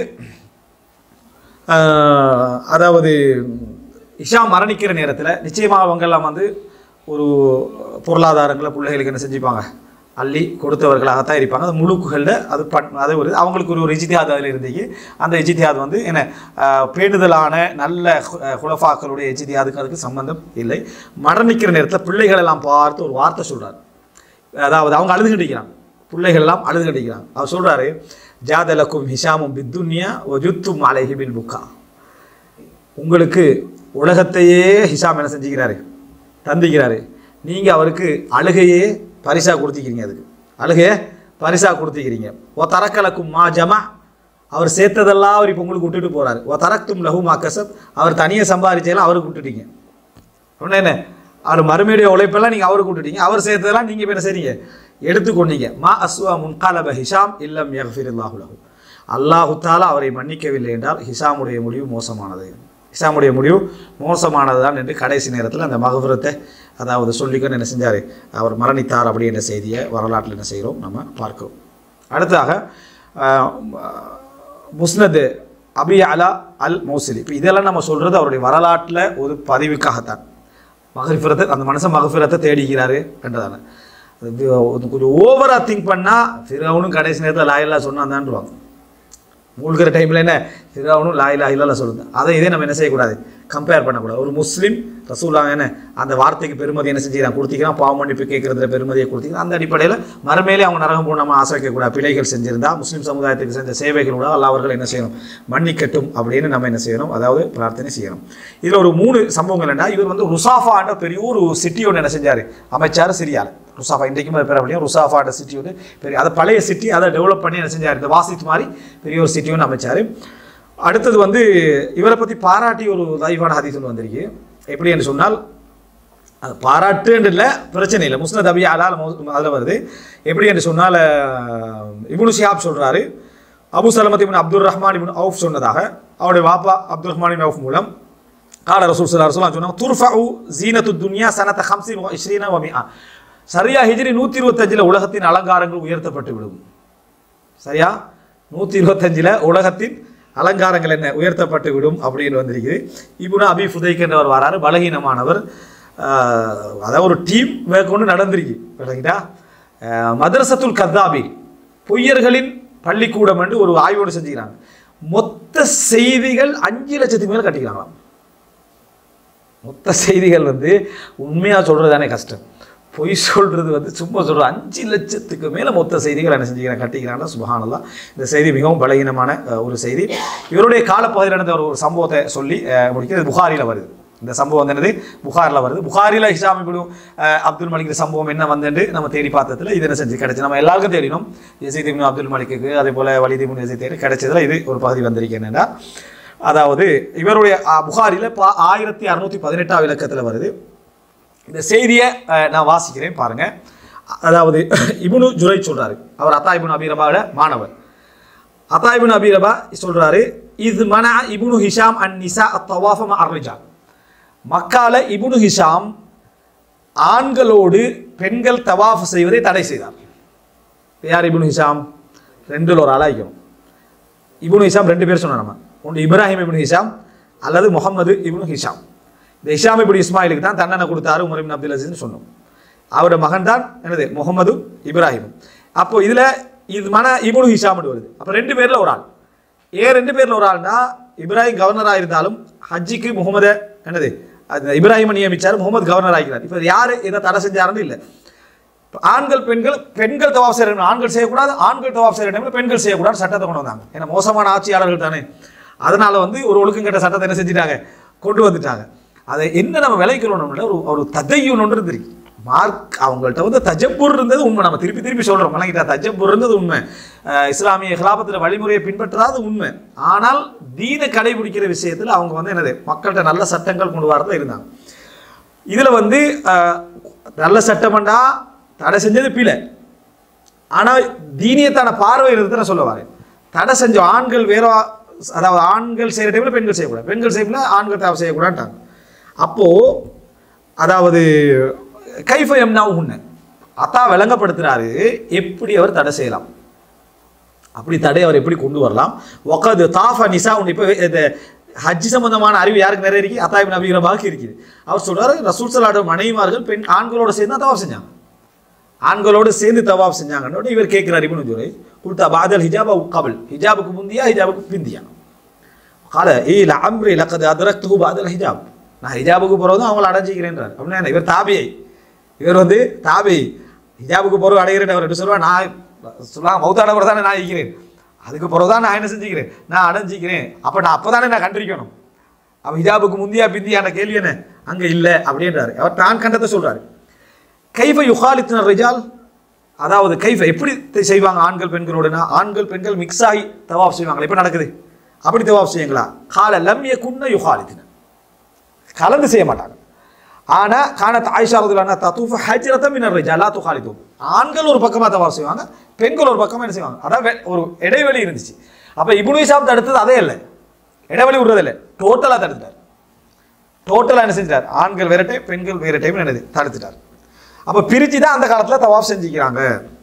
ஆஹ், அதாவது இஷாம் மரணிக்கிற நேரத்தில் நிச்சயமாக அவங்கெல்லாம் வந்து ஒரு பொருளாதாரங்களை பிள்ளைகளுக்கு என்ன செஞ்சுப்பாங்க அள்ளி கொடுத்தவர்களாகத்தான் இருப்பாங்க அது முழுக்குகளில் அது பட் அது ஒரு அவங்களுக்கு ஒரு ஒரு இஜித்தியாத் அதில் இருந்தீங்க அந்த இஜித்தியாத் வந்து என்ன ஆஹ், பேணுதலான நல்ல ஹு- அஹ், குலஃபாக்களுடைய இஜித்தியாதுக்கு அதுக்கு சம்பந்தம் இல்லை மரணிக்கிற நேரத்தில் பிள்ளைகள் எல்லாம் பார்த்து ஒரு வார்த்தை சொல்றாரு அதாவது அவங்க அழுதுகிட்டு இருக்கிறாங்க பிள்ளைகள் எல்லாம் அழுதுகிட்டு இருக்கிறாங்க அவர் சொல்றாரு ஜாதலக்கும் ஹிஷாமும் பித்துன்யா ஒஜுத்தும் அலைஹி பில் புக்கா உங்களுக்கு உலகத்தையே ஹிஷாம் என்ன செஞ்சுக்கிறாரு தந்திக்கிறாரு நீங்கள் அவருக்கு அழுகையே பரிசா கொடுத்திக்கிறீங்க அதுக்கு அழுகையே பரிசா கொடுத்திக்கிறீங்க ஓ தரக்கலக்கும் மா ஜமா அவர் சேர்த்ததெல்லாம் அவர் இப்போ உங்களுக்கு விட்டுட்டு போறாரு ஓ தரக்தும் லஹு மா கசப் அவர் தனியாக சம்பாதிச்சதெல்லாம் அவருக்கு விட்டுட்டீங்க அப்படின்னா என்ன அவர் மறுமையுடைய உழைப்பெல்லாம் நீங்கள் அவருக்கு விட்டுட்டீங்க அவர் சேர்த்ததெல்லாம் நீங்கள் இப்போ என்ன செய்றீங்க எடுத்துக்கொண்டீங்க மா அஸ்வா முன்காலப ஹிஷாம் இல்லம் யஃபிரில்லாஹு லஹு அல்லாஹு தாலா அவரை மன்னிக்கவில்லை என்றால் ஹிஷாமுடைய முடிவு மோசமானது ஹிஷாமுடைய முடிவு மோசமானது தான் என்று கடைசி நேரத்தில் அந்த மகபுரத்தை அதாவது சொல்லிக்கொண்டு என்ன செஞ்சார் அவர் மரணித்தார் அப்படி என்ற செய்தியை வரலாற்றில் என்ன செய்கிறோம் நம்ம பார்க்கிறோம் அடுத்ததாக ஆஹ், முஸ்னது அபி அலா அல் மௌசிலி இப்போ இதெல்லாம் நம்ம சொல்கிறது அவருடைய வரலாற்றில் ஒரு பதிவுக்காகத்தான் மகஃபிரத்தை அந்த மனுஷன் மகஃபிரத்தை தேடிக்கிறாரு என்றதான அது கொஞ்சம் ஓவராக திங்க் பண்ணால் ஃபிரௌனும் கடைசி நேரத்தில் லாயில்லா சொன்னான்தான்ருவாங்க மூழ்கிற டைமில் என்ன ஃபிரௌனும் லாயிலா இல்லா சொல்லுது அதை இதே நம்ம என்ன செய்யக்கூடாது கம்பேர் பண்ணக்கூடாது ஒரு முஸ்லீம் ரசூலா என்ன அந்த வார்த்தைக்கு பெருமதி என்ன செஞ்சுக்கிறான் கொடுத்திக்கிறான் பாவ மன்னிப்பு கேட்கறதுல பெருமதியை கொடுத்திக்கிறான் அந்த அடிப்படையில் மறுமையிலே அவங்க நரகம் போக நம்ம ஆசை வைக்கக்கூடாது பிழைகள் செஞ்சிருந்தா முஸ்லீம் சமுதாயத்துக்கு செஞ்ச சேவைகளோட அல்ல அவர்கள் என்ன செய்யணும் மன்னிக்கட்டும் அப்படின்னு நம்ம என்ன செய்யணும் அதாவது பிரார்த்தனை செய்யணும் இதில் ஒரு மூணு சம்பவங்கள் என்ன இவர் வந்து ருசாஃபான்ற பெரிய ஒரு சிட்டி ஒன்று என்ன செஞ்சார் அமைச்சார் சிரியால ருசாஃபா இன்றைக்கும் அது பேர் அப்படியே ருசாஃபான்ற சிட்டி வந்து பெரிய அதை பழைய சிட்டி அதை டெவலப் பண்ணி என்ன செஞ்சார் இந்த வாசித் மாதிரி பெரிய ஒரு சிட்டி ஒன்று அமைச்சார் அடுத்தது வந்து இவரை பற்றி பாராட்டி ஒரு லைவான ஹதீஸ் ஒன்று வந்திருக்கு எப்படி என்று சொன்னால் அது பாராட்டுன்னு இல்லை பிரச்சனை இல்லை முஸ்னத் அபி அலால் அதில் வருது எப்படி என்று சொன்னால் அஹ், இப்னு ஷிஹாப் சொல்கிறாரு Abu Salama ibn Abdul Rahman ibn Awf சொன்னதாக அவருடைய வாப்பா அப்துல் ரஹ்மான் இப்னு அவுஃப் மூலம் கால ரசூல் சல்லா ரசூலாம் சொன்னாங்க துர்ஃபு ஜீனத்து துன்யா சனத்த ஹம்சின் இஸ்ரீனா வமியா சரியா ஹிஜ்ரி நூற்றி இருபத்தஞ்சில் உலகத்தின் அலங்காரங்கள் உயர்த்தப்பட்டு விடும் சரியா நூற்றி இருபத்தஞ்சில் உலகத்தின் அலங்காரங்கள் என்ன உயர்த்தப்பட்டு விடும் அப்படின்னு வந்திருக்குது இப்னு அபி ஃபுதைக் என்றவர் வராரு பலகீனமானவர் ஆஹ், அதாவது ஒரு டீம் மேற்கொண்டு நடந்திருக்கு விளங்கிட்டா ஆஹ், மதரசத்துல் கத்தாபி பொய்யர்களின் பள்ளிக்கூடம் என்று ஒரு ஆய்வோடு செஞ்சுக்கிறாங்க மொத்த செய்திகள் அஞ்சு லட்சத்துக்கு மேலே கட்டிக்கிறாங்களாம் மொத்த செய்திகள் வந்து உண்மையாக சொல்கிறது தானே கஷ்டம் பொய் சொல்கிறது வந்து சும்மா சொல்கிற அஞ்சு லட்சத்துக்கு மேலே மொத்த செய்திகள் என்ன செஞ்சுக்கிறேன் கட்டிக்கிறாங்க சுபஹானல்லா இந்த செய்தி மிகவும் பலகீனமான அஹ், ஒரு செய்தி இவருடைய காலப்பகுதியில் நடந்த ஒரு ஒரு சம்பவத்தை சொல்லி அஹ், முடிக்கிறது புகாரியில் வருது இந்த சம்பவம் வந்து என்னது புகாரில் வருது புகாரில் ஹிஷாம் இப்னு அஹ், அப்துல் மலிக் சம்பவம் என்ன வந்துட்டு நம்ம தேடி பார்த்ததுல இது என்ன செஞ்சு கிடைச்சு நம்ம எல்லாருக்கும் தேடினோம் யசீத் இப்னு அப்துல் மலிக்கு அதே போல் வலித் இப்னு யசீத் தேடி கிடைச்சதுல இது ஒரு பகுதி வந்திருக்கு என்னன்னா அதாவது இவருடைய அஹ், புகாரில பா ஆயிரத்தி அறுநூத்தி பதினெட்டாம் இலக்கத்தில் வருது இந்த செய்தியை அஹ், நான் வாசிக்கிறேன் பாருங்க அதாவது இப்னு ஜுரை சொல்றாரு அவர் அத்தா இப்னு அபீரபாவோட மாணவர் அத்தா இப்னு அபீரபா சொல்றாரு இது மன இப்னு ஹிஷாம் அன் நிசா அத்தவாஃபம் அர்ரிஜா மக்கால இப்னு ஹிஷாம் ஆண்களோடு பெண்கள் தவாஃப் செய்வதை தடை செய்தார் யார் இப்னு ஹிஷாம் ரெண்டில் ஒரு ஆளாய்க்கணும் இப்னு ஹிஷாம் ரெண்டு பேர் சொன்னோம் நம்ம ஒன்று இப்ராஹிம் இப்னு ஹிஷாம் அல்லது முகமது இப்னு ஹிஷாம் இந்த ஹிஷாம் இப்படி இஸ்மாயிலுக்கு தான் தண்டனை கொடுத்தாரு உமர் இப்னு அப்துல் அசீஸ்னு சொன்னோம் அவரோட மகன் தான் என்னது முகமது இப்ராஹிம் அப்போ இதில் இது மன இப்னு ஹிஷாம்னு வருது அப்போ ரெண்டு பேரில் ஒரு ஆள் ஏன் ரெண்டு பேரில் ஒரு ஆள்னா இப்ராஹிம் கவர்னராக இருந்தாலும் ஹஜ்ஜிக்கு முகமது என்னது அது இப்ராஹிமை நியமிச்சார் முகமது கவர்னர் ஆகிறார் இப்போ யார் இதை தடை செஞ்சாருன்னு இல்லை இப்ப ஆண்கள் பெண்கள் பெண்கள் தவாப் செய்ய வேண்டும். ஆண்கள் செய்யக்கூடாது ஆண்கள் தவாப் செய்ய டைமில் பெண்கள் செய்யக்கூடாது சட்டத்தை கொண்டு வந்தாங்க ஏன்னா மோசமான ஆட்சியாளர்கள் தானே அதனால வந்து ஒரு ஒழுக்கங்கட்ட சட்டத்தை என்ன செஞ்சுட்டாங்க கொண்டு வந்துட்டாங்க அதை என்ன நம்ம விளைக்கணும்ல ஒரு ஒரு ததையுன்னு ஒன்று இருந்திருக்கு மார்க் அவங்கள்ட்ட வந்து தஜப்பூர் இருந்தது உண்மை நம்ம திருப்பி திருப்பி சொல்கிறோம் வழங்கிட்டா தஜப்பூர் இருந்தது உண்மை அஹ் இஸ்லாமிய ஹிலாபத்தில் வழிமுறையை பின்பற்றாது உண்மை ஆனால் தீனை கடைபிடிக்கிற விஷயத்தில் அவங்க வந்து என்னது மக்கள்கிட்ட நல்ல சட்டங்கள் கொண்டு வரதுல இருந்தாங்க இதில் வந்து அஹ், நல்ல சட்டமண்டா தடை செஞ்சது பிழை ஆனால் தீனியத்தான பார்வை இருந்து நான் சொல்ல வரேன் தடை செஞ்ச ஆண்கள் வேற அதாவது ஆண்கள் செய்கிற டைமில் பெண்கள் செய்யக்கூடாது பெண்கள் செய்யக்கூடாது ஆண்கள் தேவை செய்யக்கூடாதுட்டாங்க அப்போது அதாவது கைஃபயம்னா உண்ணு அத்தா விளங்கப்படுத்துறாரு எப்படி அவர் தடை செய்யலாம் அப்படி தடை அவர் எப்படி கொண்டு வரலாம் ஒக்கது தாஃபா நிசா உண்டு இப்போ இந்த ஹஜ் சம்பந்தமான அறிவு யாருக்கு நிறைய இருக்கு அத்தாயிபின் நபிகிற பாக்கி இருக்குது அவர் சொல்றாரு ரசூல் சலாட மனைவிமார்கள் பெண் ஆண்களோட சேர்ந்து தான் தவாஃப் செஞ்சாங்க ஆண்களோடு சேர்ந்து தவாப் செஞ்சாங்கன்னு இவர் கேட்கிறார் இப்னு ஜுரை குல்தா பாதல் ஹிஜாபா கபில் ஹிஜாபுக்கு முந்தியா ஹிஜாபுக்கு பிந்தியா கால ஏ அம்ரி லக்கது அதரக்துஹு பாதல் ஹிஜாப் நான் ஹிஜாபுக்கு போகிறதும் அவங்கள அடைஞ்சிக்கிறேன்றார் அப்படின்னா என்ன? இவர் தாபியை இவர் வந்து தாபி ஹிஜாபுக்கு போகிற அடைகிறேன் அவர் எப்படி சொல்லுவா நான் சொல்லுவாங்க மௌத்தாட பிறகு தானே நான் இருக்கிறேன் அதுக்கு பிறகு தான் நான் என்ன செஞ்சுக்கிறேன் நான் அடைஞ்சிக்கிறேன் அப்போ நான் அப்போ தானே நான் கண்டிருக்கணும் அப்போ ஹிஜாபுக்கு முந்தியா பிந்தியான கேள்வி என்ன அங்கே இல்லை அப்படின்றாரு அவர் தான் கண்டத்தை சொல்றாரு கைஃப யுகாலித்தினர் ரிஜால் அதாவது கைஃப எப்படி தி- செய்வாங்க ஆண்கள் பெண்களோடனா ஆண்கள் பெண்கள் மிக்ஸ் ஆகி தவாப் செய்வாங்களா எப்படி நடக்குது அப்படி தவாப் செய்யுங்களா கால லம்ய குன்ன யுகாலித்தின கலந்து செய்ய மாட்டாங்க ஆனா காணத் ஆயிஷா ரதுலான தத்தூஃப ஹஜ்ரதம் மினர் ரிஜாலா துகாலிதும் ஆண்கள் ஒரு பக்கமா தவாப் செய்வாங்க பெண்கள் ஒரு பக்கமா என்ன செய்வாங்க அதான் வே- ஒரு இடைவெளி இருந்துச்சு அப்ப இப்னு இசாப் தடுத்தது அதே இல்லை இடைவெளி விடுறது இல்லை டோட்டலா தடுத்துட்டார் டோட்டலாக என்ன செஞ்சிட்டார் ஆண்கள் வேற டைம் பெண்கள் வேற டைம் என்னது தடுத்துட்டார் அப்போ பிரித்து தான் அந்த காலத்தில் தவாப் செஞ்சுக்கிறாங்க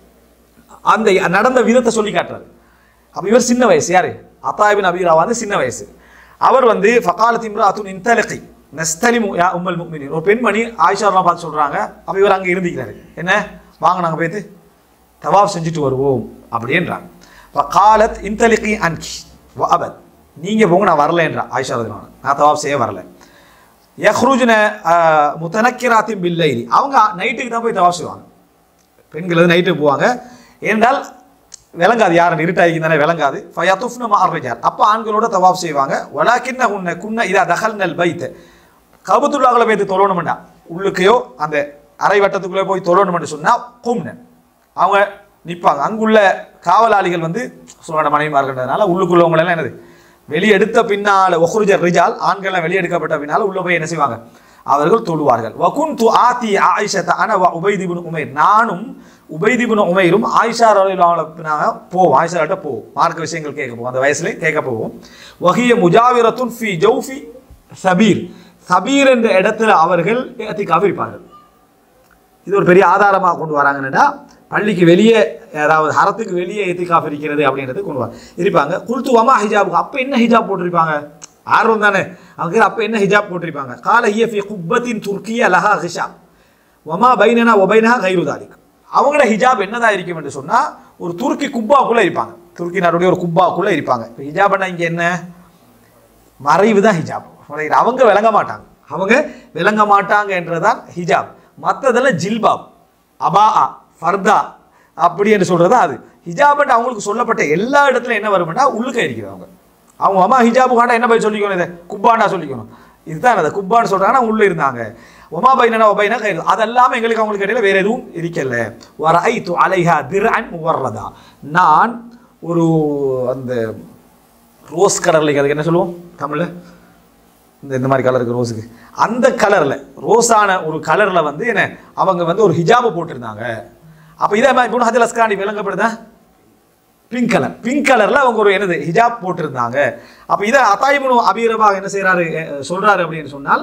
அந்த நடந்த விதத்தை சொல்லி காட்டுறாரு அப்போ இவர் சின்ன வயசு யாரு அத்தாபின் அபீரா வந்து சின்ன வயசு அவர் வந்து ஃபகாலத் இம்ராத்துன் இன்தலகி நஸ்தலிமு யா உம்மல் முக்மினின் ஒரு பெண்மணி ஆயிஷாலாம் பார்த்து சொல்றாங்க அப்போ இவர் அங்கே இருந்துக்கிறாரு என்ன வாங்க நாங்கள் போய்த்து தவாப் செஞ்சுட்டு வருவோம் அப்படின்றாங்க ஃபகாலத் இன்தலிகி அன்கி வ அபத் நீங்க போங்க நான் வரலன்றா ஆயிஷா ரதிவான நான் தவாப் செய்ய வரல யஹ்ருஜுன முத்தனக்கிராத்தின் பில்லைலி அவங்க நைட்டுக்கு தான் போய் தவாப் செய்வாங்க பெண்கள் வந்து நைட்டுக்கு போவாங்க ஏனென்றால் விளங்காது யாரும் இருட்டாகி தானே விளங்காது ஃபயத்துஃப்னு மார்ரிஜார் அப்போ ஆண்களோட தவாப் செய்வாங்க வலாக்கின்ன உன்ன குன்ன இதா தகல் நல் பைத்து கபத்துல்லாக்களை போய் தொழணுமெண்டா உள்ளுக்கையோ அந்த அரை வட்டத்துக்குள்ளே போய் தொழணுமென்று சொன்னால் கும்னன் அவங்க நிற்பாங்க அங்குள்ள காவலாளிகள் வந்து சொல்லுவாங்க மனைவிமார்கள்ன்றதுனால உள்ளுக்குள்ளவங்க எல்லாம் என்னது வெளியெடுத்த பின்னால ஒஹ்ருஜர் ரிஜால் ஆண்கள்லாம் வெளியெடுக்கப்பட்ட பின்னால உள்ள போய் என்ன செய்வாங்க அவர்கள் தொழுவார்கள் வகுன் து ஆத்தி ஆயிஷத்த அன உபைதிபுன் உமைர் நானும் உபைதிபுன் உமைரும் ஆயிஷா ரலியல்லாஹு போவோம் ஆயிஷா கிட்ட போவோம் மார்க்க விஷயங்கள் கேட்க போவோம் அந்த வயசுல கேட்க போவோம் வஹிய முஜாவிரத்துன் ஃபி ஜௌஃபி சபீர் சபீர் என்ற இடத்துல அவர்கள் ஏத்திக்காக இருப்பார்கள் இது ஒரு பெரிய ஆதாரமாக கொண்டு வராங்கன்னா பள்ளிக்கு வெளியே அதாவது ஹரத்துக்கு வெளியே எத்திகாஃப் இருக்கிறது அப்படின்றது கொண்டு வர இருப்பாங்க குல்துவமா ஹிஜாபுக்கு அப்போ என்ன ஹிஜாப் போட்டிருப்பாங்க ஆர்வம் தானே அவங்க அப்போ என்ன ஹிஜாப் போட்டிருப்பாங்க கால ஹியஃபி குப்பத்தின் துர்க்கிய லஹா ஹிஷாப் வமா பைனனா ஒபைனா கைரு தாலிக் அவங்களோட ஹிஜாப் என்னதான் இருக்கும் என்று சொன்னால் ஒரு துருக்கி குப்பாக்குள்ளே இருப்பாங்க துருக்கி நாடுடைய ஒரு குப்பாக்குள்ளே இருப்பாங்க இப்போ ஹிஜாப்னா இங்கே என்ன மறைவு தான் ஹிஜாப் உனக்கு அவங்க விளங்க மாட்டாங்க அவங்க விளங்க மாட்டாங்கன்றதான் ஹிஜாப் மற்றதெல்லாம் ஜில்பாப் அபா ஃபர்தா அப்படி என்று சொல்றது அது ஹிஜாப்ன்ட்டு அவங்களுக்கு சொல்லப்பட்ட எல்லா இடத்துல என்ன வரும்னா உள்ளுக்க இருக்கிறவங்க அவங்க அம்மா ஹிஜாபு காண்டா என்ன போய் சொல்லிக்கணும் இதை குப்பாண்டா சொல்லிக்கணும் இதுதான் அதை குப்பான்னு சொல்றாங்கன்னா உள்ள இருந்தாங்க ஒமா பைனனா ஒபைனா கைது அதெல்லாம எங்களுக்கு அவங்களுக்கு இடையில வேற எதுவும் இருக்கல வர ஐ து அலைஹா திர்அன் முவர்ரதா நான் ஒரு அந்த ரோஸ் கலர்ல அதுக்கு என்ன சொல்லுவோம் தமிழ்ல இந்த இந்த மாதிரி கலருக்கு ரோஸுக்கு அந்த கலரில் ரோஸான ஒரு கலரில் வந்து என்ன அவங்க வந்து ஒரு ஹிஜாபை போட்டிருந்தாங்க அப்போ இதே மாதிரி குண ஹஜல் அஸ்கானி விளங்கப்படுதா பிங்க் கலர் பிங்க் கலரில் அவங்க ஒரு என்னது ஹிஜாப் போட்டிருந்தாங்க அப்போ இதை அத்தாயிபுனு அபீரபா என்ன செய்கிறாரு சொல்கிறாரு அப்படின்னு சொன்னால்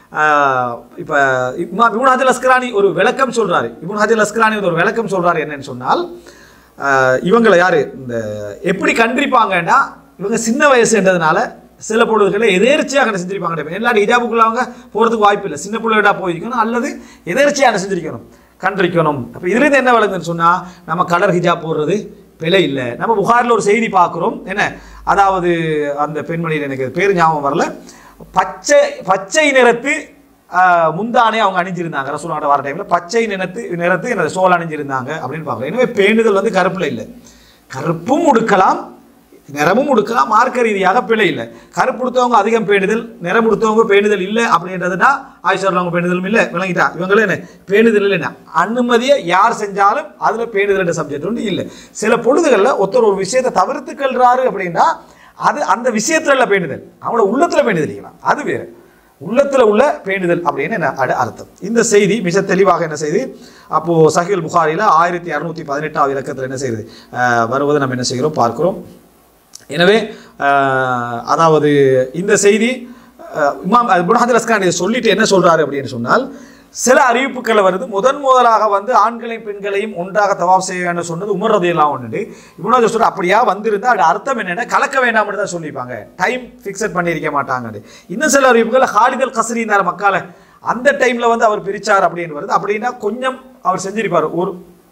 இப்போ இம்மா இபுன் ஹஜல் அஸ்கரானி ஒரு விளக்கம் சொல்கிறாரு இபுன் ஹஜல் அஸ்கரானி ஒரு விளக்கம் சொல்கிறாரு என்னன்னு சொன்னால் ஆஹ் இவங்களை யார் இந்த எப்படி கண்டிருப்பாங்கன்னா இவங்க சின்ன வயசுன்றதுனால சில பொழுதுகளை எதேர்ச்சியாக என்ன செஞ்சிருப்பாங்க எல்லாரும் ஹிஜாபுக்குள்ள அவங்க போகிறதுக்கு வாய்ப்பு இல்லை சின்ன பிள்ளையோட போயிருக்கணும் அல்லது எதேர்ச்சியாக என்ன செஞ்சிருக்கணும் கண்டிருக்கணும் அப்போ இதுலேருந்து என்ன விளங்குதுன்னு சொன்னால் நம்ம கலர் ஹிஜாப் போடுறது பிழை இல்லை நம்ம புகாரில் ஒரு செய்தி பார்க்குறோம் என்ன அதாவது அந்த பெண்மணியில் எனக்கு பேர் ஞாபகம் வரல பச்சை பச்சை நிறத்து ஆஹ், முந்தானே அவங்க அணிஞ்சிருந்தாங்க ரசூலோட வர டைமில் பச்சை நிறத்து நிறத்து எனது சோல் அணிஞ்சிருந்தாங்க அப்படின்னு பார்க்குறோம் எனவே பேணுதல் வந்து கருப்பில் இல்லை கருப்பும் உடுக்கலாம் நிறமும் உடுக்கலாம் மார்க்க ரீதியாக பிழை இல்லை கருப்பு உடுத்தவங்க அதிகம் பேணுதல் நிறம் உடுத்தவங்க பேணுதல் இல்லை அப்படின்றதுனா ஆயிஷர் அவங்க பேணுதலும் இல்லை விளங்கிட்டா இவங்களே என்ன பேணுதல் இல்லைன்னா அனுமதியை யார் செஞ்சாலும் அதில் பேணுதல் என்ற சப்ஜெக்ட் வந்து இல்லை சில பொழுதுகளில் ஒருத்தர் ஒரு விஷயத்தை தவிர்த்து கொள்றாரு அப்படின்னா அது அந்த விஷயத்துல உள்ள பேணுதல் அவங்களோட உள்ளத்துல பேணுதல் இல்லைங்களா அது வேறு உள்ளத்துல உள்ள பேணுதல் அப்படின்னு என்ன அட- அர்த்தம் இந்த செய்தி மிக தெளிவாக என்ன செய்து அப்போ சஹில் புகாரில ஆயிரத்தி அறுநூத்தி பதினெட்டாவது இலக்கத்தில் என்ன செய்யுது அஹ், வருவதை நம்ம என்ன செய்கிறோம் பார்க்கிறோம் எனவே அஹ், அதாவது இந்த செய்தி அஹ், இமாம் புனஹாஜர் அஸ்கான் இதை சொல்லிட்டு என்ன சொல்றாரு அப்படின்னு சொன்னால் சில அறிவிப்புகள் வருது முதன் முதலாக வந்து ஆண்களையும் பெண்களையும் ஒன்றாக தவாப் செய்ய வேண்டும் சொன்னது உமர் ரதியெல்லாம் ஒன்று இவனாவது சொல்ற அப்படியா வந்திருந்தா அது அர்த்தம் என்னன்னா கலக்க வேண்டாம்னு தான் சொல்லிப்பாங்க டைம் ஃபிக்ஸட் பண்ணியிருக்க மாட்டாங்க இன்னும் சில அறிவிப்புகள் ஹாலிதல் கசரி இருந்தார் மக்களை அந்த டைம்ல வந்து அவர் பிரிச்சார் அப்படின்னு வருது அப்படின்னா கொஞ்சம் அவர் செஞ்சிருப்பார் ஒரு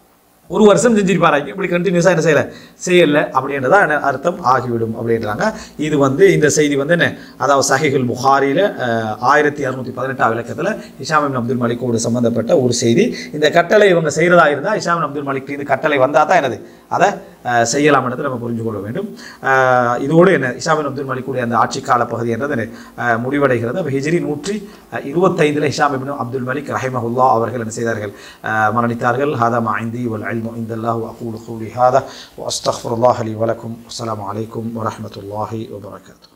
ஒரு வருஷம் செஞ்சிருப்பாராங்க இப்படி கண்டினியூஸாக என்ன செய்யலை செய்யலை அப்படின்றதான் என்ன அர்த்தம் ஆகிவிடும் அப்படின்றாங்க இது வந்து இந்த செய்தி வந்து என்ன அதாவது சஹிகுல் புகாரியில் ஆயிரத்தி அறுநூத்தி பதினெட்டாம் விளக்கத்தில் இஷாம் இப்னு அப்துல் மலிக்கோடு சம்பந்தப்பட்ட ஒரு செய்தி இந்த கட்டளை இவங்க செய்கிறதா இருந்தால் இஷாம் இப்னு அப்துல் மலிக் இந்த கட்டளை வந்தால் தான் என்னது அதை அஹ், செய்யலாம்ன்றதை நம்ம புரிஞ்சு கொள்ள வேண்டும் அஹ், இதோடு என்ன இஷாம் இப்னு அப்துல் மலிக்குடைய அந்த ஆட்சி கால பகுதி என்றது என்ன, அஹ், முடிவடைகிறது அப்ப ஹிஜ்ரி நூற்றி அஹ், இருபத்தைந்தில் ஹிஷாம் இப்னு அப்துல் மலிக் ரஹிமஹுல்லா அவர்கள் என்ன செய்தார்கள் அஹ், மரணித்தார்கள் ஹாதா ஐந்தி வல் அல்மு இந்தல்லாஹு அகூலு கூலி ஹாதா வஸ்தஃபுல்லாஹ் அலி வலக்கும் அஸ்ஸலாமு அலைக்கும் வரஹ்மத்துல்லாஹி வபரகாத்துஹு